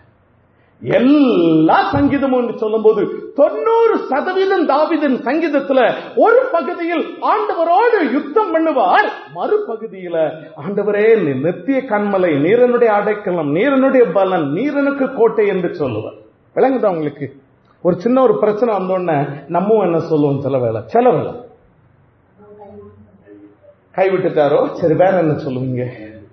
எல்லா சங்கீதமும் என்று சொல்லும்போது தொண்ணூறு சதவீதம் தாவிதன் சங்கீதத்துல ஒரு பகுதியில் ஆண்டவரோடு யுத்தம் பண்ணுவார் மறுபகுதியில ஆண்டவரே நீ நித்திய கண்மலை நீரனுடைய அடைக்கலம் நீரனுடைய பலன் நீரனுக்கு கோட்டை என்று சொல்லுவார் விளங்குதா உங்களுக்கு ஒரு சின்ன ஒரு பிரச்சனை வந்தோடனே நம்மவும் என்ன சொல்லுவோம் சில வேளை சில வேளை கைவிட்டுட்டாரோ சரி வேற என்ன சொல்லுவீங்க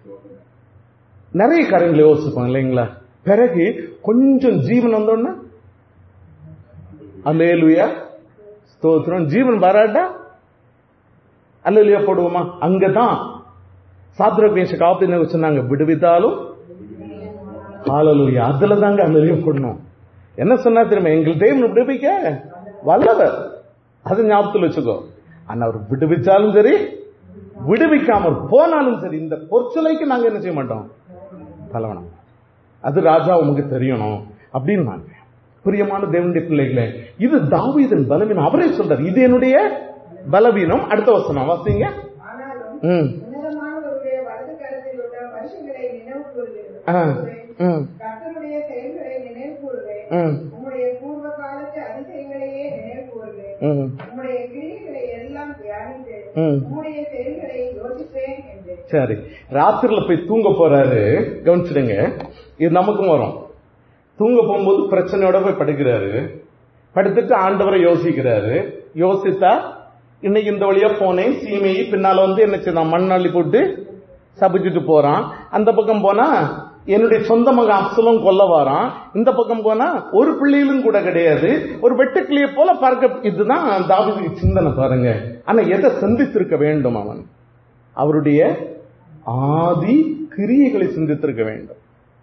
நிறைய காரியங்களை யோசிப்போம் இல்லைங்களா பிறகு கொஞ்சம் ஜீவன் வந்தோடனே அல்லேலுயா ஸ்தோத்திரம் ஜீவன் வராட்டா அல்லேலுயா போடுவோமா அங்கதான் சாத்திரபேஷ காப்பின சொன்னாங்க விடுவித்தாலும் ஹalleluya அதுல தாங்க அல்லேலுயா போடணும் என்ன சொன்னா தெரியுமா எங்கள் தேவன் விடுவிக்க வல்லவர் அது ஞாபகத்தில் வச்சுக்கோ ஆனா அவர் விடுவிச்சாலும் சரி விடுவிக்காமல் போனாலும் சரி இந்த பொற்சொலைக்கு நாங்க என்ன செய்ய மாட்டோம் தலைவனம் அது ராஜா உமக்கு தெரியணும் அப்படின்னு நாங்க பிரியமான தேவனுடைய பிள்ளைகளே இது தாவீதன் பலவீனம் அவரே சொல்றார் இது என்னுடைய பலவீனம் அடுத்த வசனம் வாசிங்க ஆனாலும் ம் உன்னதமானவருடைய வலது கரத்தில் உள்ள மனுஷங்களை நினைவு ஆ, கூறுகிறேன் ம் கர்த்தருடைய செயல்களை நினைவு கூறுவேன் ம் உம்முடைய பூர்வ காலத்து அதிசயங்களையே நினைவு கூறுவேன் ம் உம்முடைய கிரியைகளை எல்லாம் தியானித்தேன் ம் உம்முடைய செயல்களை யோசிப்பேன் என்றேன் சரி ராத்திரில போய் தூங்க போறாரு கவனிச்சிடுங்க இது நமக்கும் வரும் தூங்க போகும்போது பிரச்சனையோட போய் படுக்கிறாரு படுத்துட்டு ஆண்டவரை யோசிக்கிறாரு யோசித்தா இன்னைக்கு இந்த வழியா போனேன் சீமையை பின்னால வந்து என்ன செய்தான் மண்ணாளி போட்டு சபிச்சுட்டு போறான் அந்த பக்கம் போனா என்னுடைய சொந்த மகன் அப்சலும் கொல்ல வாரான் இந்த பக்கம் போனா ஒரு பிள்ளைகளும் கூட கிடையாது ஒரு வெட்டுக்கிளிய போல பார்க்க இதுதான் தாவீதுக்கு சிந்தனை பாருங்க ஆனா எதை சிந்தித்திருக்க வேண்டும் அவன் அவருடைய ஆதி கிரியைகளை சிந்தித்திருக்க வேண்டும்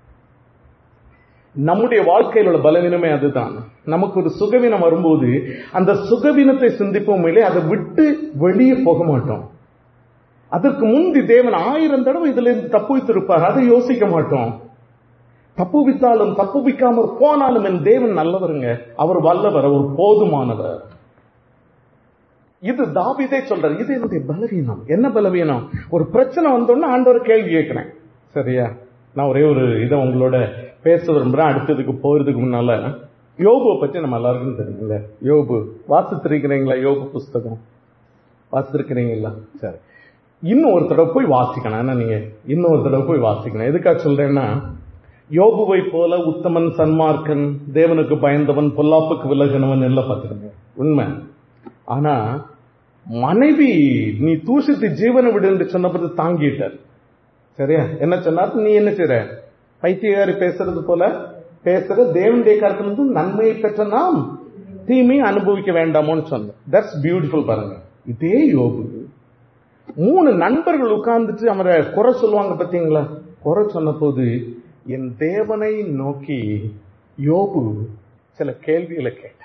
நம்முடைய வாழ்க்கையில் உள்ள பலவீனமே அதுதான் நமக்கு ஒரு சுகவீனம் வரும்போது அந்த சுகவீனத்தை சிந்திப்போம் இல்லை அதை விட்டு வெளியே போக மாட்டோம் அதற்கு முந்தி தேவன் ஆயிரம் தடவை இதுல இருந்து தப்புவித்திருப்பார் அதை யோசிக்க மாட்டோம் தப்புவித்தாலும் தப்புவிக்காமற் போனாலும் என் தேவன் நல்லவருங்க அவர் வல்லவர் அவர் போதுமானவர் இது தாவிதே சொல்றாரு இது என்னுடைய பலவீனம் என்ன பலவீனம் ஒரு பிரச்சனை வந்தோடனே ஆண்டவர் கேள்வி கேட்கிறேன் சரியா நான் ஒரே ஒரு இதை உங்களோட பேச விரும்புறேன் அடுத்ததுக்கு போறதுக்கு முன்னால யோபுவை பத்தி நம்ம எல்லாருக்கும் தெரியுங்களே யோபு வாசித்திருக்கிறீங்களா யோபு புஸ்தகம் வாசித்திருக்கிறீங்களா சரி இன்னும் ஒரு தடவை போய் வாசிக்கணும் ஏன்னா நீங்க இன்னும் ஒரு தடவை போய் வாசிக்கணும் எதுக்காக சொல்றேன்னா யோபுவை போல உத்தமன் சன்மார்க்கன் தேவனுக்கு பயந்தவன் பொல்லாப்புக்கு விலகினவன் எல்லாம் பார்த்துருங்க உண்மை ஆனா மனைவி நீ தூசித்து ஜீவனை விடு என்று சொன்னபோது தாங்கிட்டார் சரியா என்ன சொன்னார் நீ என்ன செய்ற பைத்தியகாரி பேசுறது போல பேசுற தேவனுடைய கருத்துல இருந்து நன்மையை பெற்ற நாம் தீமையை அனுபவிக்க வேண்டாமோன்னு சொன்னேன் தட்ஸ் பியூட்டிஃபுல் பாருங்க இதே யோபு மூணு நண்பர்கள் உட்கார்ந்துட்டு அவரை குறை சொல்லுவாங்க பாத்தீங்களா குறை சொன்ன போது என் தேவனை நோக்கி யோபு சில கேள்விகளை கேட்டார்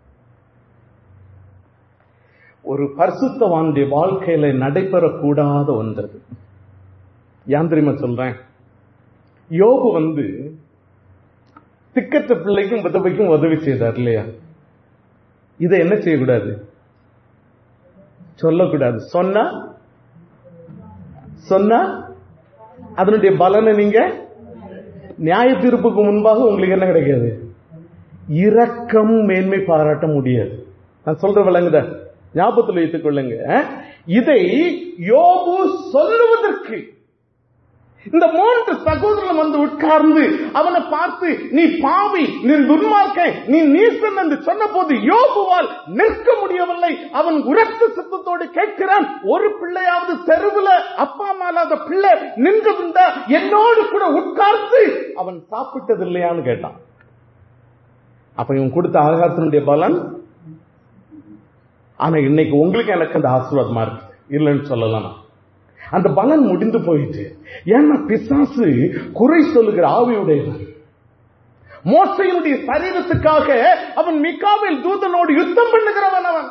ஒரு பரிசுத்தவானுடைய வாழ்க்கையில நடைபெறக்கூடாத ஒன்று அது. ஏன் தெரியுமா சொல்றேன் யோபு வந்து திக்கற்ற பிள்ளைக்கும் விதவைக்கும் உதவி செய்தார் இல்லையா இதை என்ன செய்யக்கூடாது சொல்லக்கூடாது சொன்னா சொன்னா அதனுடைய பலனை நீங்க நியாய தீர்ப்புக்கு முன்பாக உங்களுக்கு என்ன கிடைக்காது இரக்கம் மேன்மை பாராட்ட முடியாது நான் சொல்ற விளங்குத ஞாபகத்தில் வைத்துக் கொள்ளுங்க இதை யோபு சொல்லுவதற்கு இந்த மூன்று சகோதரன் வந்து உட்கார்ந்து அவனை பார்த்து நீ பாவி நீ துன்மார்க்க நீ நீசன் என்று சொன்ன போது யோபுவால் நிற்க முடியவில்லை அவன் உரத்த சத்தத்தோடு கேட்கிறான் ஒரு பிள்ளையாவது தெருவுல அப்பா அம்மா இல்லாத பிள்ளை நின்றிருந்தா என்னோடு கூட உட்கார்ந்து அவன் சாப்பிட்டது இல்லையான்னு கேட்டான் அப்ப இவன் கொடுத்த ஆகாரத்தினுடைய பலன் ஆனா இன்னைக்கு உங்களுக்கு எனக்கு அந்த ஆசீர்வாதமா இருக்கு இல்லைன்னு சொல்லலாம் நான். அந்த பலன் முடிந்து போயிட்டு ஏன்னா பிசாசு குறை சொல்லுகிற ஆவியுடையவன் மோசையினுடைய சரீரத்துக்காக அவன் மிக்காவில் தூதனோடு யுத்தம் பண்ணுகிறவன் அவன்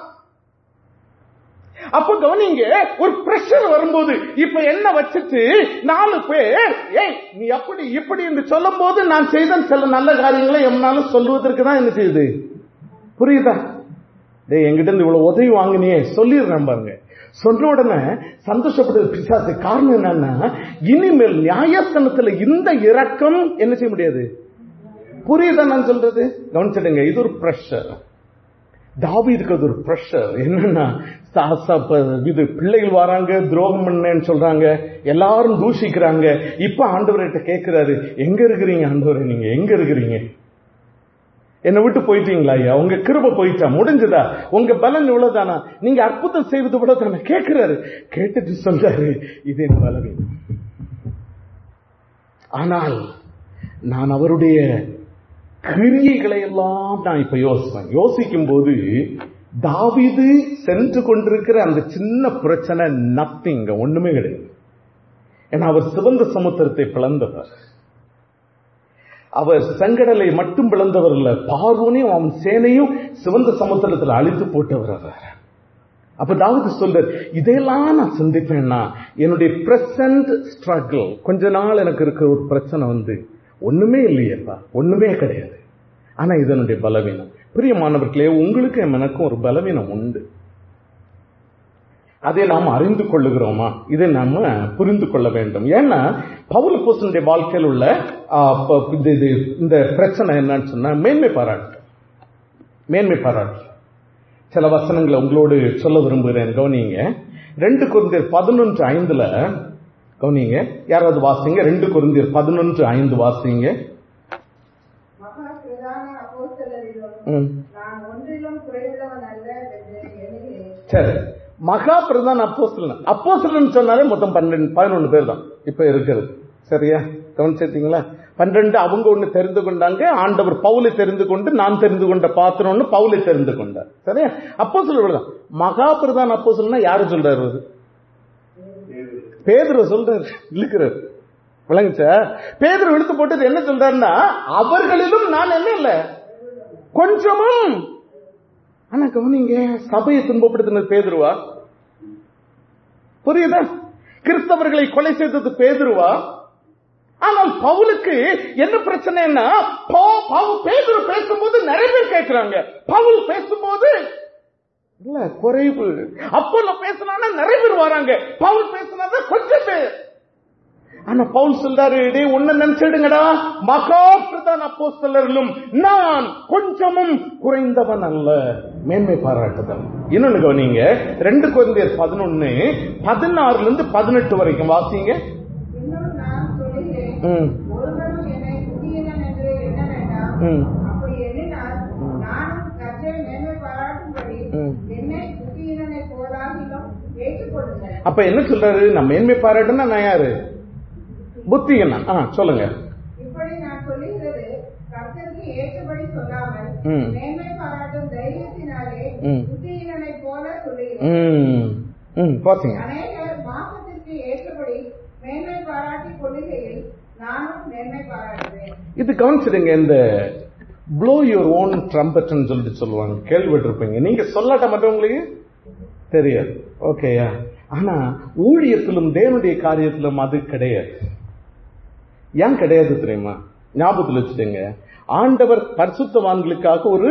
அப்ப கவனிங்க ஒரு பிரஷர் வரும்போது இப்ப என்ன வச்சுட்டு நாலு பேர் ஏய் நீ அப்படி இப்படி என்று சொல்லும் போது நான் செய்த சில நல்ல காரியங்களை எம்னாலும் சொல்லுவதற்கு தான் என்ன செய்யுது புரியுதா டேய் என்கிட்ட இருந்து இவ்வளவு உதவி வாங்கினியே சொல்லிடுறேன் பாருங்க சொன்ன உடனே சந்தோஷப்பட்டது பிசாசு காரணம் என்னன்னா இனிமேல் நியாயஸ்தானத்துல இந்த இரக்கம் என்ன செய்ய முடியாது புரியுதா நான் சொல்றது கவனிச்சிடுங்க இது ஒரு பிரஷர் தாவீதுக்கு அது ஒரு ப்ரெஷர் என்னன்னா ச- ச- ப- இது பிள்ளைகள் வராங்க துரோகம் பண்ணேன்னு சொல்றாங்க எல்லாரும் தூஷிக்கிறாங்க இப்ப ஆண்டவர்கிட்ட கேட்கிறாரு எங்க இருக்கிறீங்க ஆண்டவரே நீங்க எங்க இருக்கிறீங்க என்னை விட்டு போயிட்டீங்களா ஐயா உங்க கிருப போயிட்டா முடிஞ்சதா உங்க பலன் இவ்வளவுதானா நீங்க அற்புதம் செய்வது விட தானே கேட்கிறாரு கேட்டுட்டு சொல்றாரு இது என் பலவீனம் ஆனால் நான் அவருடைய கிரியைகளை எல்லாம் நான் இப்ப யோசிப்பேன் யோசிக்கும் போது தாவீது சென்று கொண்டிருக்கிற அந்த சின்ன பிரச்சனை நத்திங்க ஒண்ணுமே கிடையாது ஏன்னா அவர் சிவந்த சமுத்திரத்தை பிளந்தவர் அவர் செங்கடலை மட்டும் பிளந்தவர் இல்ல பார்வனையும் அவன் சேனையும் சிவந்த சமுத்திரத்தில் அழித்து போட்டவர் அவர் அப்ப தாவீது சொல்றார் இதையெல்லாம் நான் சிந்திப்பேன்னா என்னுடைய பிரசன்ட் ஸ்ட்ரகிள் கொஞ்ச நாள் எனக்கு இருக்கிற ஒரு பிரச்சனை வந்து ஒண்ணுமே இல்லையேப்பா ஒண்ணுமே கிடையாது ஆனா இதனுடைய பலவீனம் பிரியமானவர்களே உங்களுக்கும் எனக்கும் ஒரு பலவீனம் உண்டு அதை நாம் அறிந்து கொள்ளுகிறோமா இதை நாம புரிந்து கொள்ள வேண்டும் ஏன்னா பவுல் போசனுடைய வாழ்க்கையில் உள்ள ஆ, ப- இது இது- இந்த பிரச்சனை என்னன்னு சொன்னா மேன்மை பாராட்டு மேன்மை பாராட்டு சில வசனங்களை உங்களோடு சொல்ல விரும்புகிறேன் கவனிங்க ரெண்டு குருந்தியர் பதினொன்று ஐந்துல கவனிங்க யாராவது வாசிங்க ரெண்டு குருந்தியர் பதினொன்று ஐந்து வாசிங்க மகா பிரதான அப்போஸ்தலரிலும் ம். நான் ஒன்றிலும் குறைவுள்ளவன் அல்ல என்று எண்ணுகிறேன் சரி மகா பிரதான அப்போஸ்தலன் அப்போஸ்தலன் சொன்னாலே மொத்தம் பன்னெண்டு பதினொன்று பேர் தான் இப்ப இருக்கிறது சரியா கவனிச்சிருக்கீங்களா பன்னிரண்டு அவங்க ஒண்ணு தெரிந்து கொண்டாங்க ஆண்டவர் பவுலை தெரிந்து கொண்டு நான் தெரிந்து கொண்ட பாத்திரம்னு பவுலை தெரிந்து கொண்டார் சரியா அப்போ தான் மகா பிரதான அப்போ யாரு சொல்றாரு அவரு? பேதுரு சொல்றாரு இழுக்கிறார் விளங்குச்சா பேதுரு இழுத்து போட்டு என்ன சொல்றாருன்னா அவர்களிலும் நான் என்ன இல்ல கொஞ்சமும் ஆனா கவனிங்க சபையை துன்பப்படுத்தினது பேதுருவா புரியுதா கிறிஸ்தவர்களை கொலை செய்தது பேதுருவா ஆனால் பவுலுக்கு என்ன பிரச்சனைன்னா பவு- பவு- பேதுரு பேசும்போது நிறைய பேர் கேட்கிறாங்க பவுல் பேசும்போது இல்ல குறைவு அப்போல பேசினா நிறைய பேர் வராங்க பவுல் பேசினா கொஞ்சம் பேர் ஆனா பவுல் சொல்றாரு டேய் ஒண்ணு நினைச்சிடுங்கடா மகா பிரதான அப்போஸ்தலரிலும் நான் கொஞ்சமும் குறைந்தவன் அல்ல மேன்மை பாராட்டுதல் இன்னொன்னு கவனிங்க ரெண்டு குழந்தையர் பதினொன்னு பதினாறுல இருந்து பதினெட்டு வரைக்கும் வாசிங்க இன்னும் நான் சொல்லுகிறேன் ம், ஒருவரும் என்னை புதியனன் என்று எண்ண வேண்டாம் ம், அப்படி எண்ணினால் நானும் கர்த்தரை மேன்மை பாராட்டும்படி ம். என்னை புதியனனை போலாகிலும் ஏற்றுக்கொள்ளுங்கள் அப்ப என்ன சொல்றாரு நான் மேன்மை பாராட்டுன்னா நான் யாரு புத்திகனா ஆ சொல்லுங்க இப்படி நான் சொல்லுகிறது கர்த்தருக்கு ஏற்றபடி சொல்லாமல் ம். மேன்மை பாராட்டும் தைரியத்தினாலே ம். புத்தியீனனை போல சொல்லுகிறேன் ம், ம், பாத்தீங்க அநேகர் மாசத்திற்கு ஏற்றபடி மேன்மை பாராட்டிக் கொள்ளுகையில் நானும் மேன்மை பாராட்டுவேன் இது கவனிச்சிடுங்க இந்த ப்ளோ யுவர் ஓன் ட்ரம்பட்னு சொல்லிட்டு சொல்லுவாங்க கேள்விப்பட்டிருப்பீங்க நீங்க சொல்லாட்ட மற்றவங்களுக்கு தெரியாது ஓகேயா ஆனா ஊழியத்திலும் தேவனுடைய காரியத்திலும் அது கிடையாது ஏன் கிடையாது தெரியுமா ஞாபகத்தில் வச்சுடுங்க ஆண்டவர் பரிசுத்தவான்களுக்காக ஒரு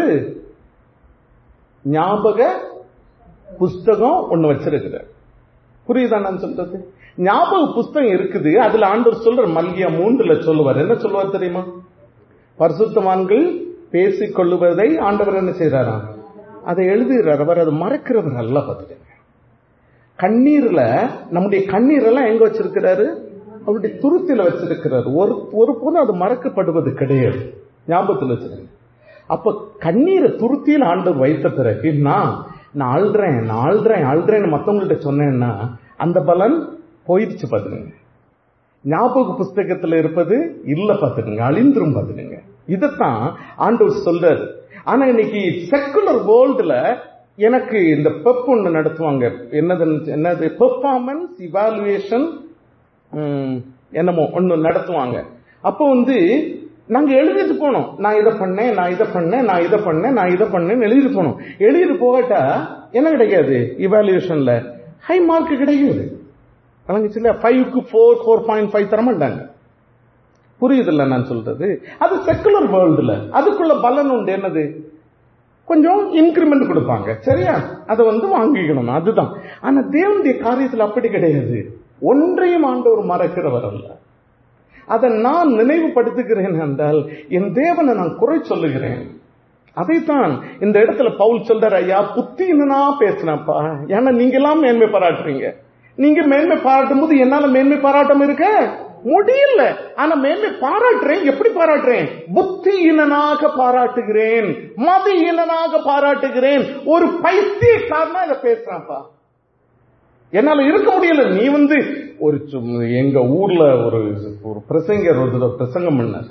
ஞாபக புஸ்தகம் ஒண்ணு வச்சிருக்கிறார் புரியுதா நான் சொல்றது ஞாபக புஸ்தகம் இருக்குது அதுல ஆண்டவர் சொல்ற மல்கியா மூன்றுல சொல்லுவார் என்ன சொல்லுவார் தெரியுமா பரிசுத்தவான்கள் பேசிக் கொள்ளுவதை ஆண்டவர் என்ன செய்யறாராம் அதை எழுதுகிறார் அவர் அதை மறக்கிறவர் அல்ல பார்த்துக்கங்க கண்ணீர்ல நம்முடைய கண்ணீர் எல்லாம் எங்க வச்சிருக்கிறாரு அவருடைய துருத்தில வச்சிருக்கிறார் ஒரு ஒரு போதும் அது மறக்கப்படுவது கிடையாது ஞாபகத்தில் வச்சிருங்க அப்ப கண்ணீரை துருத்தியில் ஆண்டவர் வைத்த பிறகு நான் நான் அழுறேன் நான் அழுறேன் அழுறேன்னு மத்தவங்கள்ட்ட சொன்னேன்னா அந்த பலன் போயிடுச்சு பாத்துக்கங்க ஞாபக புஸ்தகத்துல இருப்பது இல்ல பாத்துக்கங்க அழிந்துரும் பாத்துக்கங்க இதைத்தான் ஆண்டவர் சொல்றாரு ஆனா இன்னைக்கு செக்குலர் வேர்ல்டுல எனக்கு இந்த பெப் ஒன்று நடத்துவாங்க என்னது என்னது பெர்ஃபார்மன்ஸ் இவாலுவேஷன் என்னமோ ஒன்று நடத்துவாங்க அப்போ வந்து நாங்க எழுதிட்டு போனோம் நான் இதை பண்ணேன் நான் இதை பண்ணேன் நான் இதை பண்ணேன் நான் இதை பண்ணேன்னு எழுதிட்டு போனோம் எழுதிட்டு போகட்டா என்ன கிடைக்காது இவாலுவேஷன்ல ஹை மார்க் கிடைக்காது வழங்குச்சு இல்லையா ஃபைவ்க்கு ஃபோர் ஃபோர் பாயிண்ட் ஃபைவ் தர மாட்டாங்க புரியுதில்ல நான் சொல்றது அது செக்குலர் வேர்ல்டுல அதுக்குள்ள பலன் உண்டு என்னது கொஞ்சம் இன்கிரிமெண்ட் கொடுப்பாங்க சரியா அதை வந்து வாங்கிக்கணும் அதுதான் ஆனா தேவனுடைய காரியத்தில் அப்படி கிடையாது ஒன்றையும் ஆண்டவர் மறக்கிறவர் அல்ல அதை நான் நினைவுபடுத்துகிறேன் என்றால் என் தேவனை நான் குறை சொல்லுகிறேன் அதைத்தான் இந்த இடத்துல பவுல் சொல்றார் ஐயா புத்தினா பேசினப்பா ஏன்னா நீங்க எல்லாம் மேன்மை பாராட்டுறீங்க நீங்க மேன்மை பாராட்டும் போது என்னால மேன்மை பாராட்டம் இருக்க முடியல ஆனா மேன்மை பாராட்டுறேன் எப்படி பாராட்டுறேன் புத்தியினனாக பாராட்டுகிறேன் மதியினனாக பாராட்டுகிறேன் ஒரு பைத்தியக்காரனா இதை பேசுறான்ப்பா என்னால இருக்க முடியல நீ வந்து ஒரு சும்- எங்க ஊர்ல ஒரு ஒரு பிரசங்கர் ஒரு தடவை பிரசங்கம் பண்ணார்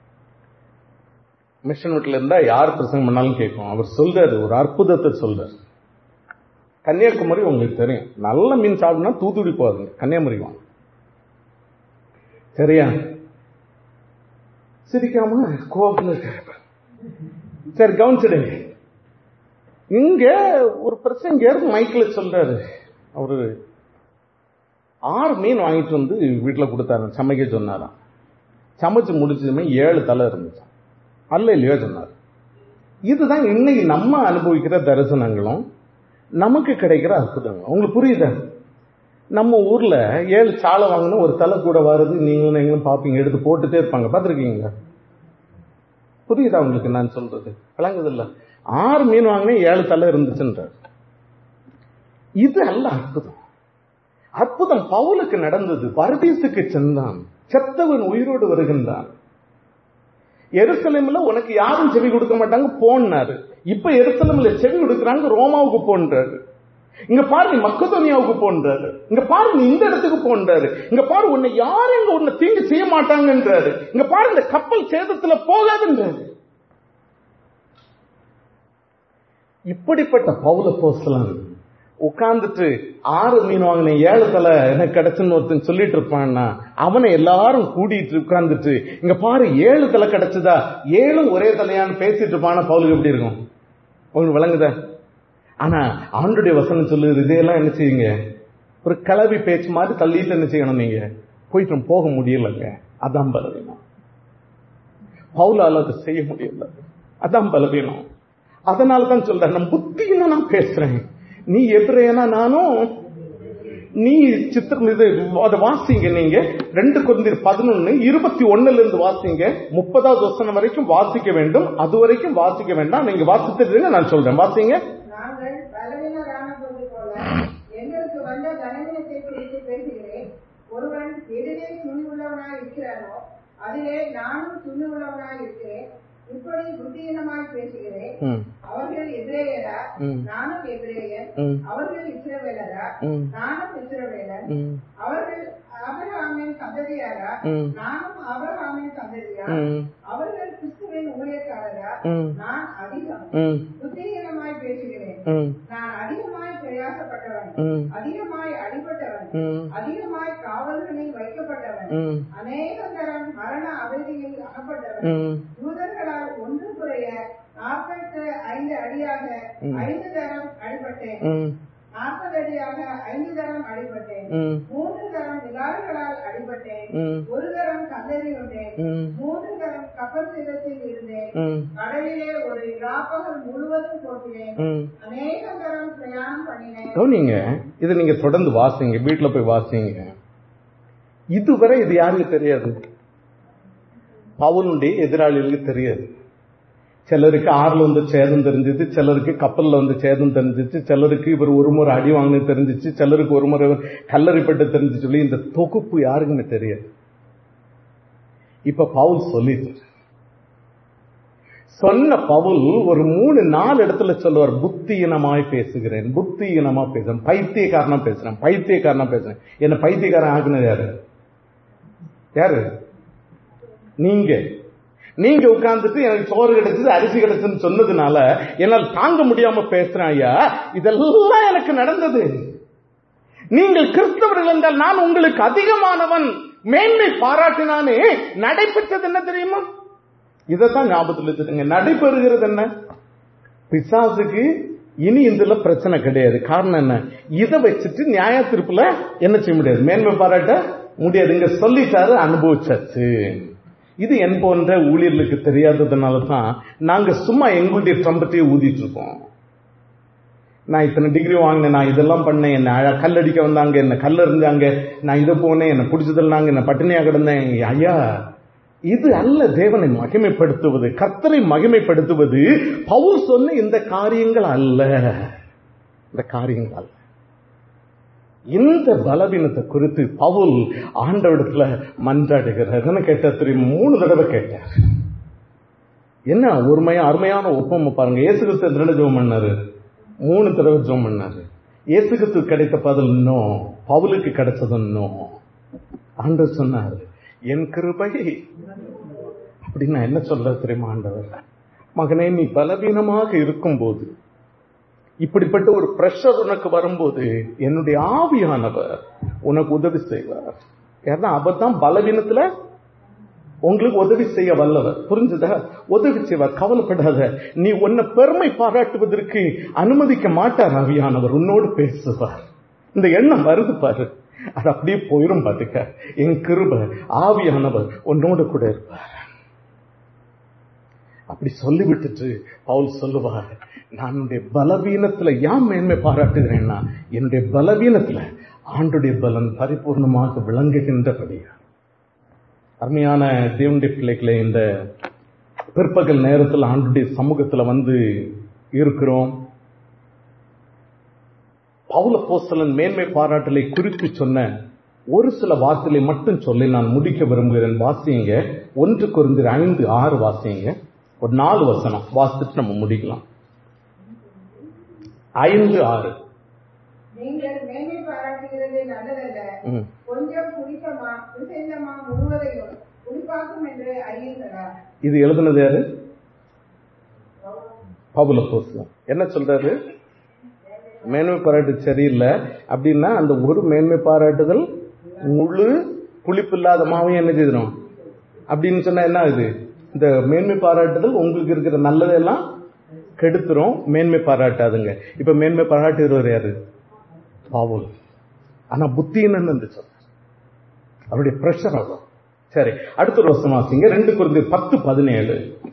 மிஷன் வீட்டுல இருந்தா யார் பிரசங்கம் பண்ணாலும் கேட்கும் அவர் சொல்றாரு ஒரு அற்புதத்தை சொல்றாரு கன்னியாகுமரி உங்களுக்கு தெரியும் நல்ல மீன் சாப்பிடணும்னா தூத்துக்குடி போகாதுங்க கன்னியாகுமரி வாங்க சரியா சிரிக்காம கோபத்துல இருக்காரு சரி கவனிச்சிடுங்க இங்க ஒரு பிரசங்கர் மைக்ல சொல்றாரு அவரு ஆறு மீன் வாங்கிட்டு வந்து வீட்டுல கொடுத்தாரு சமைக்க சொன்னாராம் சமைச்சு முடிச்சதுமே ஏழு தலை இருந்துச்சு அல்ல இல்லையோ சொன்னார் இதுதான் இன்னைக்கு நம்ம அனுபவிக்கிற தரிசனங்களும் நமக்கு கிடைக்கிற அற்புதங்கள் உங்களுக்கு புரியுதா நம்ம ஊர்ல ஏழு சாலை வாங்கினா ஒரு தலை கூட வருது நீங்களும் நீங்களும் பார்ப்பீங்க எடுத்து போட்டுட்டே இருப்பாங்க பார்த்துருக்கீங்களா புரியுதா உங்களுக்கு நான் சொல்றது விளங்குது இல்ல ஆறு மீன் வாங்கினா ஏழு தலை இருந்துச்சுன்றார் இது அல்ல அற்புதம் அற்புதம் பவுலுக்கு நடந்தது பரதீசுக்கு சென்றான் செத்தவன் உயிரோடு வருகின்றான் எருசலேம்ல உனக்கு யாரும் செவி கொடுக்க மாட்டாங்க போன்னாரு இப்ப எருசலேம்ல செவி கொடுக்கறாங்க ரோமாவுக்கு போன்றாரு இங்க பாரு நீ மக்கதோனியாவுக்கு போன்றாரு இங்க பாரு நீ இந்த இடத்துக்கு போன்றாரு இங்க பாரு உன்னை யாரும் இங்க உன்னை தீங்கு செய்ய மாட்டாங்கன்றாரு இங்க பாரு இந்த கப்பல் சேதத்துல போகாதுன்றாரு இப்படிப்பட்ட பவுல போஸ்லாம் உட்கார்ந்துட்டு ஆறு மீன் வாங்கின ஏழு தலை எனக்கு கிடைச்சுன்னு ஒருத்தன் சொல்லிட்டு இருப்பான்னா அவனை எல்லாரும் கூட்டிட்டு உட்கார்ந்துட்டு இங்க பாரு ஏழு தலை கிடைச்சதா ஏழும் ஒரே தலையான்னு பேசிட்டு இருப்பானா பவுலுக்கு எப்படி இருக்கும் உங்களுக்கு விளங்குதா ஆனா ஆண்டுடைய வசனம் சொல்லுது இதையெல்லாம் என்ன செய்யுங்க ஒரு கலவி பேச்சு மாதிரி தள்ளிட்டு என்ன செய்யணும் நீங்க போயிட்டு போக முடியலங்க அதான் பலவீனம் பவுலால அதை செய்ய முடியல அதான் பலவீனம் அதனால தான் சொல்றேன் நம்ம புத்தின்னு நான் பேசுறேன் நீ எதிரேனா நானும் நீ சித்திரம் இது அதை வாசிங்க நீங்க ரெண்டு குழந்தை பதினொன்னு இருபத்தி ஒண்ணுல இருந்து வாசிங்க முப்பதாவது வசனம் வரைக்கும் வாசிக்க வேண்டும் அது வரைக்கும் வாசிக்க வேண்டாம் நீங்க வாசித்துட்டு நான் சொல்றேன் வாசிங்க நாங்கள் பலவீனரான போது போல எங்களுக்கு வந்த கனவீனத்தை குறித்து பேசுகிறேன் ஒருவன் எதிரே துணி உள்ளவனாய் இருக்கிறானோ அதிலே நானும் துணி உள்ளவனாய் இருக்கிறேன் இப்படி புத்தியீனமாய் பேசுகிறேன் ம், அவர்கள் எதிரேயரா ம். நானும் எதிரேயன் ம், அவர்கள் இஸ்ரவேலரா ம், நானும் இஸ்ரவேலன் ம், அவர்கள் ஆபிரகாமின் சந்ததியாரா ம், நானும் ஆபிரகாமின் சந்ததியா ம், அவர்கள் கிறிஸ்துவின் ஊழியக்காரரா ம், நான் அதிகம் ம், புத்தியீனமாய் பேசுகிறேன் ம், நான் அதிகமாய் பிரயாசப்பட்டவன் ம், அதிகமாய் அடிபட்டவன் ம், அதிகமாய் காவல்களில் வைக்கப்பட்டவன் ம், அநேக தரம் மரண அவதியில் அகப்பட்டவன் ம், யூதர்களால் ஒன்று குறைய நாற்பத்து ஐந்து அடியாக ம். ஐந்து தரம் அடிபட்டேன் ம், நாற்பது அடியாக ஐந்து தரம் அடிபட்டேன் ம், மூன்று தரம் விகாரங்களால் அடிபட்டேன் ம், ஒரு தரம் கல்லறியுண்டேன் ம், மூன்று தரம் கப்பல் சேதத்தில் இருந்தேன் ம், கடலிலே ஒரு இராப்பகல் முழுவதும் போட்டினேன் ம். அநேக தரம் பிரயாணம் பண்ணினேன் கவனிங்க இது நீங்க தொடர்ந்து வாசிங்க வீட்டுல போய் வாசிங்க இதுவரை இது யாருக்கு தெரியாது பவுலுடைய எதிராளிகளுக்கு தெரியாது சிலருக்கு ஆறுல வந்து சேதம் தெரிஞ்சிச்சு சிலருக்கு கப்பல்ல வந்து சேதம் தெரிஞ்சிச்சு சிலருக்கு இவர் ஒரு முறை அடி வாங்கினு தெரிஞ்சிச்சு சிலருக்கு ஒரு முறை இவர் கல்லறிப்பட்டு தெரிஞ்சு சொல்லி இந்த தொகுப்பு யாருக்குமே தெரியாது இப்ப பவுல் சொல்லிட்டு சொன்ன பவுல் ஒரு மூணு நாலு இடத்துல சொல்லுவார் புத்தியினமாய் பேசுகிறேன் புத்தியினமா பேசுறேன் பைத்தியக்காரனா பேசுறேன் பைத்தியக்காரனா பேசுறேன் என்ன பைத்தியக்காரன் ஆகுனது யாரு யாரு நீங்க நீங்க உட்கார்ந்துட்டு எனக்கு சோறு கிடைச்சது அரிசி கிடைச்சதுன்னு சொன்னதுனால என்னால் தாங்க முடியாம பேசுறேன் ஐயா இதெல்லாம் எனக்கு நடந்தது நீங்கள் கிறிஸ்தவர்கள் என்றால் நான் உங்களுக்கு அதிகமானவன் மேன்மை பாராட்டினானே நடைபெற்றது என்ன தெரியுமா இதைத்தான் ஞாபகத்தில் வச்சுருங்க நடைபெறுகிறது என்ன பிசாசுக்கு இனி இதுல பிரச்சனை கிடையாது காரணம் என்ன இதை வச்சுட்டு நியாய தீர்ப்புல என்ன செய்ய முடியாது மேன்மை பாராட்ட முடியாது இங்க சொல்லிட்டாரு அனுபவிச்சாச்சு இது என் போன்ற ஊழியர்களுக்கு தெரியாததுனால தான் நாங்க சும்மா எங்களுடைய ட்ரம்பத்தையே ஊதிட்டு இருக்கோம் நான் இத்தனை டிகிரி வாங்கினேன் நான் இதெல்லாம் பண்ணேன் என்ன அழ- கல்லடிக்க வந்தாங்க என்ன கல் எறிஞ்சாங்க நான் இதை போனேன் என்ன பிடிச்சதெல்லாங்க என்ன பட்டினியா கிடந்தேன் ஐயா இது அல்ல தேவனை மகிமைப்படுத்துவது கர்த்தரை மகிமைப்படுத்துவது பவுல் சொன்ன இந்த காரியங்கள் அல்ல இந்த காரியங்கள் அல்ல இந்த பலவீனத்தை குறித்து பவுல் ஆண்டவடத்துல மன்றாடுகிறார் என்ன கேட்டார் தெரியுமா மூணு தடவை கேட்டார் என்ன ஒருமையா அருமையான ஒப்பமை பாருங்க இயேசு கிறிஸ்து எத்தனை ஜெபம் பண்ணாரு மூணு தடவை ஜெபம் பண்ணாரு இயேசு கிறிஸ்து கிடைத்த பதில் நோ பவுலுக்கு கிடைச்சது நோ ஆண்டவர் சொன்னாரு என் கிருபை அப்படின்னு நான் என்ன சொல்ல தெரியுமா ஆண்டவர் மகனே நீ பலவீனமாக இருக்கும்போது இப்படிப்பட்ட ஒரு பிரஷர் உனக்கு வரும்போது என்னுடைய ஆவியானவர் உனக்கு உதவி செய்வார் ஏன்னா அவர் தான் பலவீனத்துல உங்களுக்கு உதவி செய்ய வல்லவர் புரிஞ்சுதா உதவி செய்வார் கவலைப்படாத நீ உன்னை பெருமை பாராட்டுவதற்கு அனுமதிக்க மாட்டார் ஆவியானவர் உன்னோடு பேசுவார் இந்த எண்ணம் வருது பாரு அது அப்படியே போயிரும் பாத்துக்க என் கிருப ஆவியானவர் உன்னோடு கூட இருப்பார் அப்படி சொல்லி விட்டுட்டு பவுல் சொல்லுவார் நான் என்னுடைய பலவீனத்துல ஏன் மேன்மை பாராட்டுகிறேன்னா என்னுடைய பலவீனத்துல ஆண்டுடைய பலன் பரிபூர்ணமாக விளங்குகின்றபடியா அருமையான தேவனுடைய பிள்ளைகளை இந்த பிற்பகல் நேரத்தில் ஆண்டுடைய சமூகத்துல வந்து இருக்கிறோம் பவுல போஸ்தலன் மேன்மை பாராட்டலை குறித்து சொன்ன ஒரு சில வார்த்தைகளை மட்டும் சொல்லி நான் முடிக்க விரும்புகிறேன் வாசிங்க ஒன்று குறைந்த ஐந்து ஆறு வாசிங்க ஒரு நாலு வசனம் வாசிச்சுட்டு நம்ம முடிக்கலாம் ஐந்து ஆறு நீங்கள் மேன்மை பாராட்டுகிறது நல்லதல்ல ம். கொஞ்சம் குடிக்கமா குடிசெல்லமா முழுவதையும் குடிப்பாக்கும் என்று அறியுங்களா இது எழுதுனது யாரு பவுல போஸ்தலன் என்ன சொல்றாரு மேன்மை பாராட்டு சரியில்லை அப்படின்னா அந்த ஒரு மேன்மை பாராட்டுதல் முழு புளிப்பில்லாத மாவையும் என்ன செய்திடும் அப்படின்னு சொன்னா என்ன ஆகுது இந்த மேன்மை பாராட்டுதல் உங்களுக்கு இருக்கிற நல்லதெல்லாம் கெடுத்துரும் மேன்மை பாராட்டாதுங்க இப்ப மேன்மை பாராட்டுகிறவர் யாரு பாவுல் ஆனா புத்தின்னு வந்து சொல்றார் அவருடைய பிரஷர் அவ்வளவு சரி அடுத்த ஒரு வருஷம் வாசிங்க ரெண்டு குறைந்து பத்து பதினேழு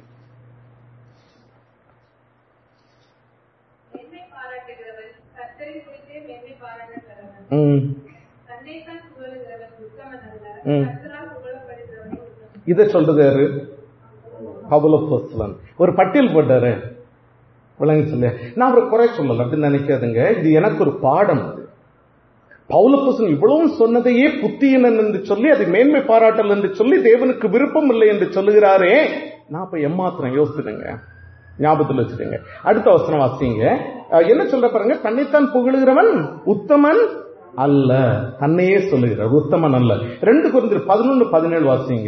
மேன்மை பாராட்டுகிறவன் கர்த்தரை குறித்தே மேன்மை பாராட்டப்படுகிறவன் ம். தன்னைத்தான் புகழுகிறவன் உத்தமன் அல்ல ம். கர்த்தரால் புகழப்படுகிறவனே உத்தமன் இதை சொல்றது யாரு பவுலப்போஸ்தலன் ஒரு பட்டியல் போட்டாரு விளங்கி சொல்ல நான் அவரை குறை சொல்லல அப்படின்னு நினைக்காதுங்க இது எனக்கு ஒரு பாடம் அது பவுலப்போசன் இவ்வளவும் சொன்னதையே புத்தியினன் என்று சொல்லி அதை மேன்மை பாராட்டல் என்று சொல்லி தேவனுக்கு விருப்பம் இல்லை என்று சொல்லுகிறாரே நான் இப்ப எம்மாத்திரம் யோசிச்சுடுங்க ஞாபகத்தில் வச்சுடுங்க அடுத்த வசனம் வாசிங்க அஹ், என்ன சொல்ற பாருங்க தன்னைத்தான் புகழுகிறவன் உத்தமன் அல்ல தன்னையே சொல்லுகிறார் உத்தமன் அல்ல ரெண்டு குறைந்து பதினொன்னு பதினேழு வாசிங்க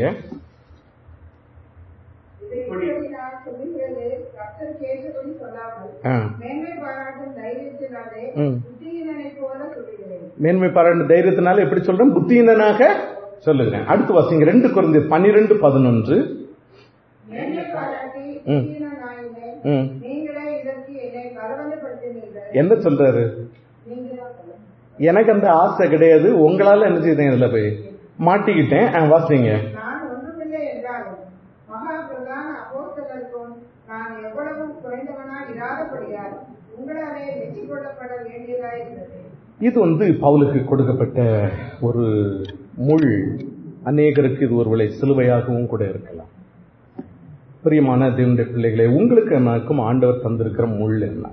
இதை இப்படி நான் சொல்லுகிறது கர்த்தர் கேட்டபடி சொல்லாமல் ஆ. மேன்மை பாராட்டும் தைரியத்தினாலே ம். புத்தியினனை போல சொல்லுகிறேன் மேன்மை பாராட்டு தைரியத்தினால எப்படி சொல்றேன் புத்தியினனாக சொல்லுகிறேன் அடுத்து வாசிங்க ரெண்டு குறைந்து பன்னிரெண்டு பதினொன்று மேன்மை பாராட்டி ம். புத்தியினாயினே ம். நீங்களே இதற்கு என்னை பலவந்தப்படுத்தினீர்கள் என்ன சொல்றாரு நீங்களா சொல்லுங்க எனக்கு அந்த ஆசை கிடையாது உங்களால என்ன செய்தேன் இதுல போய் மாட்டிக்கிட்டேன் ஆ, வாசிங்க நான் ஒன்றுமில்லை என்றாலும் மகா பிரதான அப்போஸ்தலருக்கும் நான் எவ்வளவும் குறைந்தவனா இராதபடியால் உங்களாலே வெற்றி கொள்ளப்பட வேண்டியதாயிருந்தது இது வந்து பவுலுக்கு கொடுக்கப்பட்ட ஒரு முள் அநேகருக்கு இது ஒருவேளை சிலுவையாகவும் கூட இருக்கலாம் பிரியமான தேவனுடைய பிள்ளைகளே உங்களுக்கு எனக்கும் ஆண்டவர் தந்திருக்கிற முள் என்ன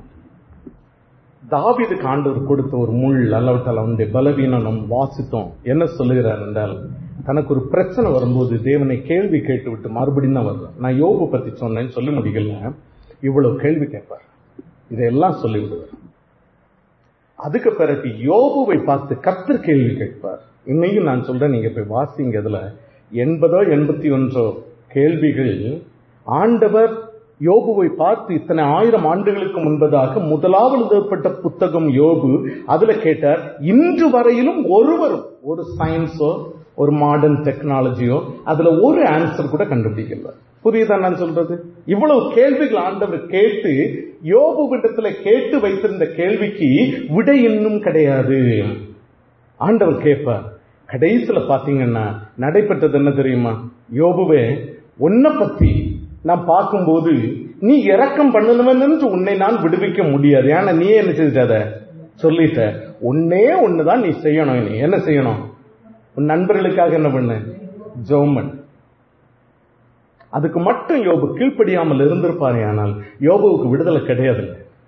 தாவீதுக்கு ஆண்டவர் கொடுத்த ஒரு முள் அல்லாவிட்டால் அவனுடைய பலவீனம் நம்ம வாசித்தோம் என்ன சொல்லுகிறார் என்றால் தனக்கு ஒரு பிரச்சனை வரும்போது தேவனை கேள்வி கேட்டு விட்டு மறுபடியும் தான் வருவார் நான் யோபு பத்தி சொன்னேன்னு சொல்லி முடியல இவ்வளவு கேள்வி கேட்பார் இதையெல்லாம் சொல்லி விடுவார் அதுக்கு பிறகு யோபுவை பார்த்து கத்தர் கேள்வி கேட்பார் இன்னையும் நான் சொல்றேன் நீங்க போய் வாசிங்க இதுல எண்பதோ எண்பத்தி ஒன்றோ கேள்விகள் ஆண்டவர் யோபுவை பார்த்து இத்தனை ஆயிரம் ஆண்டுகளுக்கு முன்பதாக முதலாவது எழுதப்பட்ட புத்தகம் யோபு அதுல கேட்டார் இன்று வரையிலும் ஒருவரும் ஒரு சயின்ஸோ ஒரு மாடர்ன் டெக்னாலஜியோ அதுல ஒரு ஆன்சர் கூட கண்டுபிடிக்கல புரியுதா நான் சொல்றது இவ்வளவு கேள்விகள் ஆண்டவர் கேட்டு யோபுவிடத்துல கேட்டு வைத்திருந்த கேள்விக்கு விடை இன்னும் கிடையாது ஆண்டவர் கேட்பார் கடைசியில பாத்தீங்கன்னா நடைபெற்றது என்ன தெரியுமா யோபுவே உன்னை பத்தி நான் பார்க்கும்போது நீ இறக்கம் பண்ணணுவன் என்று உன்னை நான் விடுவிக்க முடியாது ஏன்னா நீ என்ன செஞ்சிட்ட சொல்லிட்ட ஒன்னே ஒண்ணுதான் நீ செய்யணும் நீ என்ன செய்யணும் உன் நண்பர்களுக்காக என்ன பண்ண ஜோமன் அதுக்கு மட்டும் யோபு கீழ்ப்படியாமல் இருந்திருப்பாரே ஆனால் யோபுவுக்கு விடுதலை கிடையாது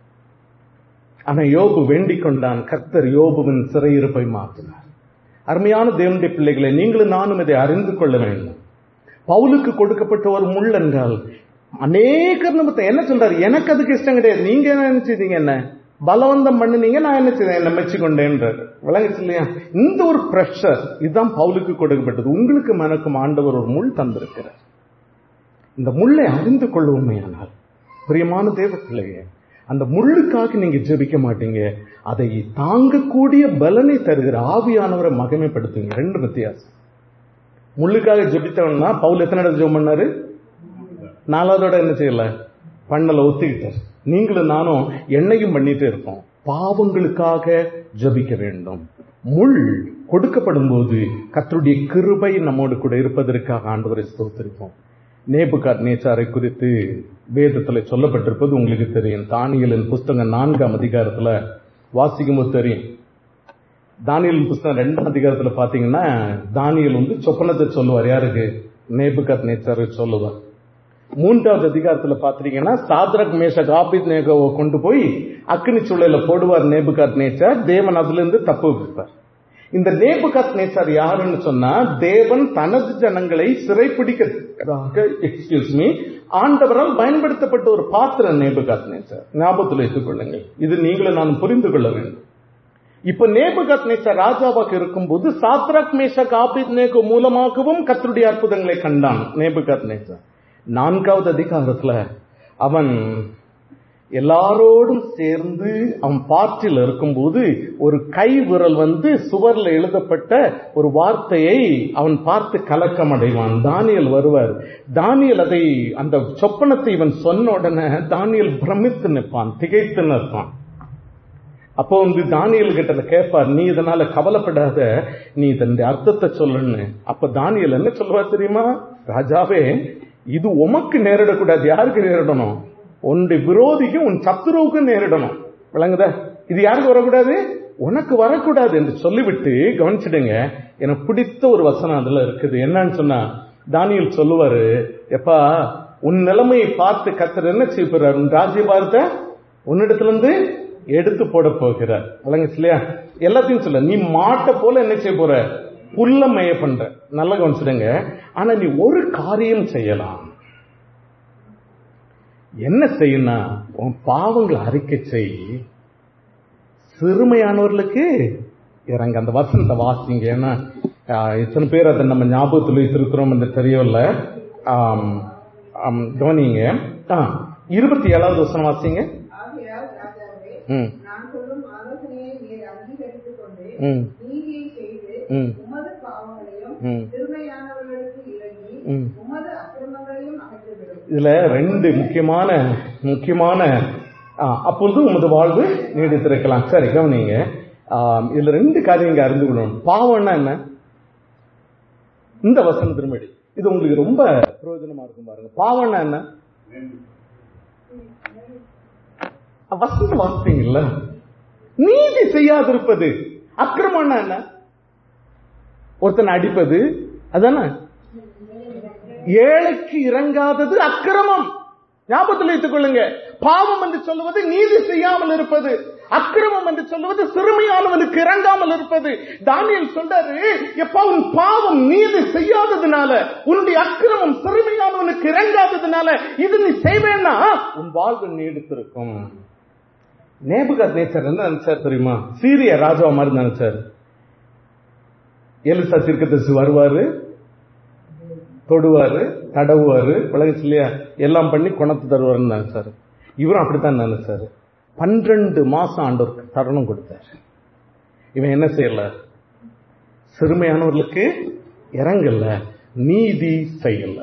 ஆனா யோபு வேண்டிக் கொண்டான் கர்த்தர் யோபுவின் சிறையிருப்பை மாற்றினார் அருமையான தேவனுடைய பிள்ளைகளை நீங்களும் நானும் இதை அறிந்து கொள்ள வேண்டும் பவுலுக்கு கொடுக்கப்பட்ட ஒரு முள் என்றால் அநேகர் நம்ம என்ன சொல்றாரு எனக்கு அதுக்கு இஷ்டம் கிடையாது நீங்க என்ன நினைச்சீங்க என்ன பலவந்தம் பண்ணுனீங்க நான் என்ன செய்தேன் என்ன மெச்சிக்கொண்டேன்றார் விளங்குச்சு இல்லையா இந்த ஒரு பிரஷர் இதுதான் பவுலுக்கு கொடுக்கப்பட்டது உங்களுக்கு மனக்கும் ஆண்டவர் ஒரு முள் தந்திருக்கிறார் இந்த முள்ளை அறிந்து கொள்ள உண்மையானால் பிரியமான தேவ பிள்ளைய அந்த முள்ளுக்காக நீங்க ஜெபிக்க மாட்டீங்க அதை தாங்கக்கூடிய பலனை தருகிற ஆவியானவரை மகிமைப்படுத்துங்க ரெண்டு வித்தியாசம் முள்ளுக்காக ஜெபித்தவன்னா பவுல் எத்தனை இடம் ஜெபம் பண்ணாரு நாலாவதோட என்ன செய்யல பண்ணல ஒத்துக்கிட்டார் நீங்களும் நானும் எண்ணெயும் பண்ணிட்டு இருக்கோம் பாவங்களுக்காக ஜபிக்க வேண்டும் முள் கொடுக்கப்படும் போது கத்தருடைய கிருபை நம்மோடு கூட இருப்பதற்காக ஆண்டவரை ஸ்தோத்திருப்போம் நேபுகார் நேச்சாரை குறித்து வேதத்துல சொல்லப்பட்டிருப்பது உங்களுக்கு தெரியும் தானியலின் புஸ்தகம் நான்காம் அதிகாரத்துல வாசிக்கும் போது தெரியும் தானியல் புஸ்தகம் ரெண்டாம் அதிகாரத்துல பாத்தீங்கன்னா தானியல் வந்து சொப்பனத்தை சொல்லுவார் யாருக்கு நேபுகார் நேச்சாரை சொல்லுவார் மூன்றாவது அதிகாரத்துல பாத்தீங்கன்னா சாத்ரக் மேஷக் ஆபித் நேகோவை கொண்டு போய் அக்னி சூழல போடுவார் நேபுகாத் நேச்சார் தேவன் அதுல இருந்து தப்பு வைப்பார் இந்த நேபுகாத் நேச்சார் யாருன்னு சொன்னா தேவன் தனது ஜனங்களை சிறைப்பிடிக்கிறதுக்காக எக்ஸ்கியூஸ் மீ ஆண்டவரால் பயன்படுத்தப்பட்ட ஒரு பாத்திரம் நேபுகாத் நேச்சார் ஞாபகத்தில் வைத்துக் கொள்ளுங்கள் இது நீங்களும் நான் புரிந்து கொள்ள வேண்டும் இப்ப நேபுகாத் நேச்சர் ராஜாவாக இருக்கும்போது சாத்ராக் மேஷக் ஆபித் நேகோ மூலமாகவும் கத்தருடைய அற்புதங்களை கண்டான் நேபுகாத் நேச்சர் நான்காவது அதிகாரத்துல அவன் எல்லாரோடும் சேர்ந்து அவன் பாற்றில் இருக்கும்போது ஒரு கை விரல் வந்து சுவர்ல எழுதப்பட்ட ஒரு வார்த்தையை அவன் பார்த்து கலக்கம் அடைவான் தானியல் வருவார் தானியல் அதை அந்த சொப்பனத்தை இவன் சொன்ன உடனே தானியல் பிரமித்து நிற்பான் திகைத்து நிற்பான் அப்போ வந்து தானியல் கிட்ட கேட்பார் நீ இதனால கவலைப்படாத நீ இதன் அர்த்தத்தை சொல்லுன்னு அப்ப தானியல் என்ன சொல்லுவார் தெரியுமா ராஜாவே இது உமக்கு நேரிடக்கூடாது யாருக்கு நேரிடணும் உன்னுடைய விரோதிக்கு உன் சத்துருவுக்கு நேரிடணும் விளங்குதா இது யாருக்கு வரக்கூடாது உனக்கு வரக்கூடாது என்று சொல்லிவிட்டு கவனிச்சிடுங்க எனக்கு பிடித்த ஒரு வசனம் அதுல இருக்குது என்னன்னு சொன்னா தானியல் சொல்லுவாரு எப்பா உன் நிலைமையை பார்த்து கத்தர் என்ன செய்ய போறார் உன் ராஜ்யபாரத்தை உன்னிடத்துல இருந்து எடுத்து போட போகிறார் விளங்குச்சு இல்லையா எல்லாத்தையும் சொல்ல நீ மாட்டை போல என்ன செய்ய போற புல்ல மேய பண்ற நல்லா கவனிச்சிடுங்க ஆனா நீ ஒரு காரியம் செய்யலாம் என்ன செய்யணும் உன் பாவங்களை அறிக்கை செய் சிறுமையானவர்களுக்கு இறங்க அந்த வசனத்தை வாசிங்க ஏன்னா எத்தனை பேர் அதை நம்ம ஞாபகத்தில் வைத்திருக்கிறோம் என்று தெரியவில்ல கவனிங்க இருபத்தி ஏழாவது வசனம் வாசிங்க ஆகையால் ராஜாவே ம் நான் சொல்லும் ஆலோசனையை நீர் அங்கீகரித்துக் கொண்டு ம் நீதியை செய்து ம் உமது பாவங்களையும் ம் சிறுமையானவர்களுக்கு இறங்கி ம் உமது அக்கிரமங்களையும் அகற்றிவிடும் இதுல ரெண்டு முக்கியமான முக்கியமான ஆ, அப்பொழுது உமது வாழ்வு நீடித்திருக்கலாம் சரி கவனிங்க ஆ, இதுல ரெண்டு காரியம் இங்க அறிந்துக்கணும் பாவம்னா என்ன இந்த வசனம் திரும்படி இது உங்களுக்கு ரொம்ப பிரயோஜனமா இருக்கும் பாருங்க பாவம்னா என்ன வசனம் வாசித்தீங்கல்ல நீதி செய்யாதிருப்பது அக்கிரமம்னா என்ன ஒருத்தனை அடிப்பது அதானே ஏழைக்கு இறங்காதது அக்கிரமம் ஞாபகத்தில் வைத்துக் கொள்ளுங்க பாவம் என்று சொல்லுவது நீதி செய்யாமல் இருப்பது அக்கிரமம் என்று சொல்லுவது சிறுமையானவனுக்கு இறங்காமல் இருப்பது தானியல் சொல்றாரு எப்ப உன் பாவம் நீதி செய்யாததுனால உன்னுடைய அக்கிரமம் சிறுமையானவனுக்கு இறங்காததுனால இது நீ செய்வேன்னா உன் வாழ்வு நீடித்திருக்கும் நேபுகாத் நேச்சர் என்ன நினைச்சார் தெரியுமா சீரிய ராஜா மாதிரி நினைச்சார் எலிசா தீர்க்கதரிசி வருவாரு தொடுவாரு தடவுவாரு உலகச்சு இல்லையா எல்லாம் பண்ணி குணத்து தருவாருன்னு நினைச்சாரு இவரும் அப்படித்தான் நினைச்சாரு பன்னிரண்டு மாசம் ஆண்டவருக்கு தருணம் கொடுத்தாரு இவன் என்ன செய்யல சிறுமையானவர்களுக்கு இறங்கல நீதி செய்யல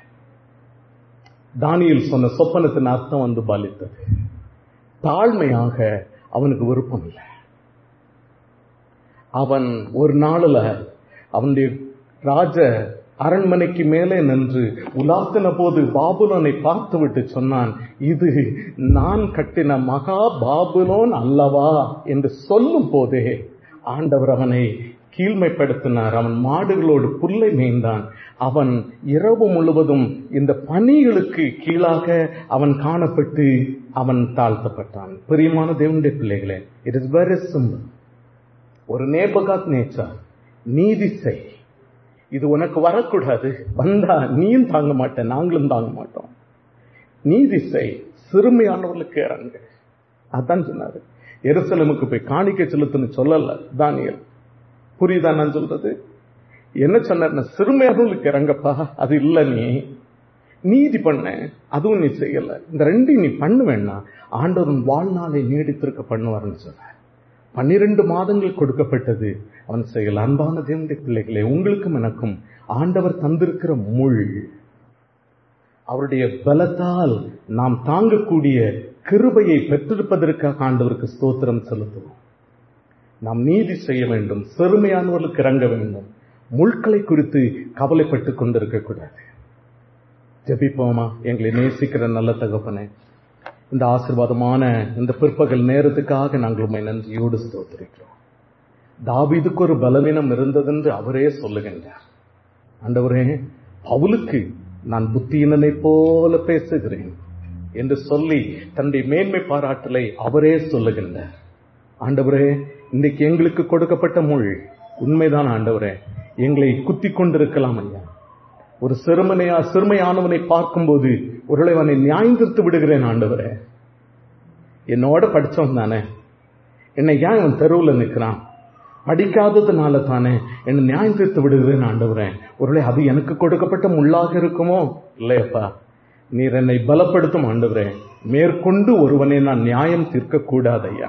தானியல் சொன்ன சொப்பனத்தின் அர்த்தம் வந்து பாலித்தது தாழ்மையாக அவனுக்கு விருப்பம் இல்லை அவன் ஒரு நாளில் அவனுடைய ராஜ அரண்மனைக்கு மேலே நின்று உலாத்தின போது பாபுலோனை பார்த்து விட்டு சொன்னான் இது நான் கட்டின மகா பாபுலோன் அல்லவா என்று சொல்லும் போதே ஆண்டவர் அவனை கீழ்மைப்படுத்தினார் அவன் மாடுகளோடு புல்லை மேய்ந்தான் அவன் இரவு முழுவதும் இந்த பணிகளுக்கு கீழாக அவன் காணப்பட்டு அவன் தாழ்த்தப்பட்டான் பிரியமான தேவனுடைய பிள்ளைகளே இட் இஸ் வெரி சிம்பிள் ஒரு நேபகாத் நேச்சர் நீதி செய் இது உனக்கு வரக்கூடாது வந்தா நீயும் தாங்க மாட்டேன் நாங்களும் தாங்க மாட்டோம் நீதி செய் சிறுமையானவர்களுக்கு இறங்கு அதான் சொன்னாரு எருசலமுக்கு போய் காணிக்கை செலுத்துன்னு சொல்லல தானியல் புரியுதா நான் சொல்றது என்ன சொன்ன சிறுமையானவர்களுக்கு இறங்கப்பா அது இல்ல நீ நீதி பண்ண அதுவும் நீ செய்யல இந்த ரெண்டையும் நீ பண்ணுவேன்னா ஆண்டவன் வாழ்நாளை நீடித்திருக்க பண்ணுவார்னு சொன்ன பன்னிரண்டு மாதங்கள் கொடுக்கப்பட்டது அவன் செய்யல அன்பான தேவனுடைய பிள்ளைகளே உங்களுக்கும் எனக்கும் ஆண்டவர் தந்திருக்கிற முள் அவருடைய பலத்தால் நாம் தாங்கக்கூடிய கிருபையை பெற்றிருப்பதற்காக ஆண்டவருக்கு ஸ்தோத்திரம் செலுத்துவோம் நாம் நீதி செய்ய வேண்டும் சிறுமையானவர்களுக்கு இறங்க வேண்டும் முள்களை குறித்து கவலைப்பட்டு கொண்டிருக்க கூடாது ஜபிப்போமா எங்களை நேசிக்கிற நல்ல தகப்பனே இந்த ஆசிர்வாதமான இந்த பிற்பகல் நேரத்துக்காக நாங்கள் உண்மை நன்றியோடு ஸ்தோத்திரிக்கிறோம் தாவீதுக்கு ஒரு பலவீனம் இருந்ததென்று அவரே சொல்லுகின்றார் ஆண்டவரே பவுலுக்கு நான் புத்தியினனை போல பேசுகிறேன் என்று சொல்லி தன்னுடைய மேன்மை பாராட்டலை அவரே சொல்லுகின்றார் ஆண்டவரே இன்றைக்கு எங்களுக்கு கொடுக்கப்பட்ட முள் உண்மைதான் ஆண்டவரே எங்களை குத்தி கொண்டிருக்கலாம் ஐயா ஒரு சிறுமனையா சிறுமையானவனை பார்க்கும்போது ஒருவேளை அவனை நியாயந்திருத்து விடுகிறேன் ஆண்டவரே என்னோட படிச்சவன் தானே என்னை ஏன் இவன் தெருவில் நிற்கிறான் படிக்காததுனால தானே என்னை நியாயம் தீர்த்து விடுகிறேன் ஆண்டவரேன் ஒருவேளை அது எனக்கு கொடுக்கப்பட்ட முள்ளாக இருக்குமோ இல்லையப்பா நீர் என்னை பலப்படுத்தும் ஆண்டவரே மேற்கொண்டு ஒருவனை நான் நியாயம் தீர்க்க கூடாது ஐயா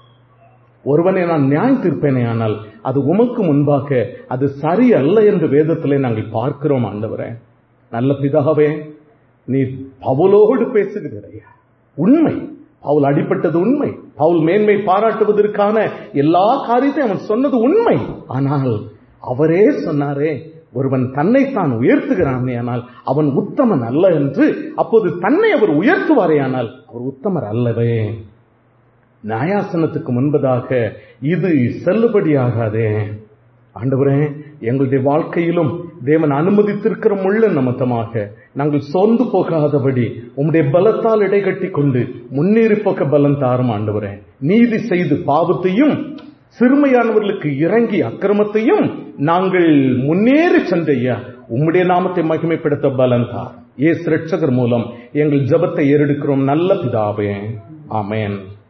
ஒருவனை நான் நியாயம் தீர்ப்பேனே ஆனால் அது உமக்கு முன்பாக அது சரி அல்ல என்று வேதத்திலே நாங்கள் பார்க்கிறோம் ஆண்டவரே நல்ல பிதாவே நீ பவுலோடு பேசுகிறீரையா உண்மை பவுல் அடிப்பட்டது உண்மை பவுல் மேன்மை பாராட்டுவதற்கான எல்லா காரியத்தையும் அவன் சொன்னது உண்மை ஆனால் அவரே சொன்னாரே ஒருவன் தன்னைத்தான் உயர்த்துகிறானே ஆனால் அவன் உத்தமன் அல்ல என்று அப்போது தன்னை அவர் உயர்த்துவாரே ஆனால் அவர் உத்தமர் அல்லவே நியாயாசனத்துக்கு முன்பதாக இது செல்லுபடியாகாதே ஆண்டவரே எங்களுடைய வாழ்க்கையிலும் தேவன் அனுமதித்திருக்கிற முள்ள நிமித்தமாக நாங்கள் சோர்ந்து போகாதபடி உம்முடைய பலத்தால் இடைகட்டி கொண்டு முன்னேறி போக்க பலம் தாரும் ஆண்டவரே நீதி செய்து பாவத்தையும் சிறுமையானவர்களுக்கு இறங்கி அக்கிரமத்தையும் நாங்கள் முன்னேறி சென்றையா உம்முடைய நாமத்தை மகிமைப்படுத்த பலம் தார் ஏசு ரட்சகர் மூலம் எங்கள் ஜபத்தை ஏறெடுக்கிறோம் நல்ல பிதாவே ஆமேன்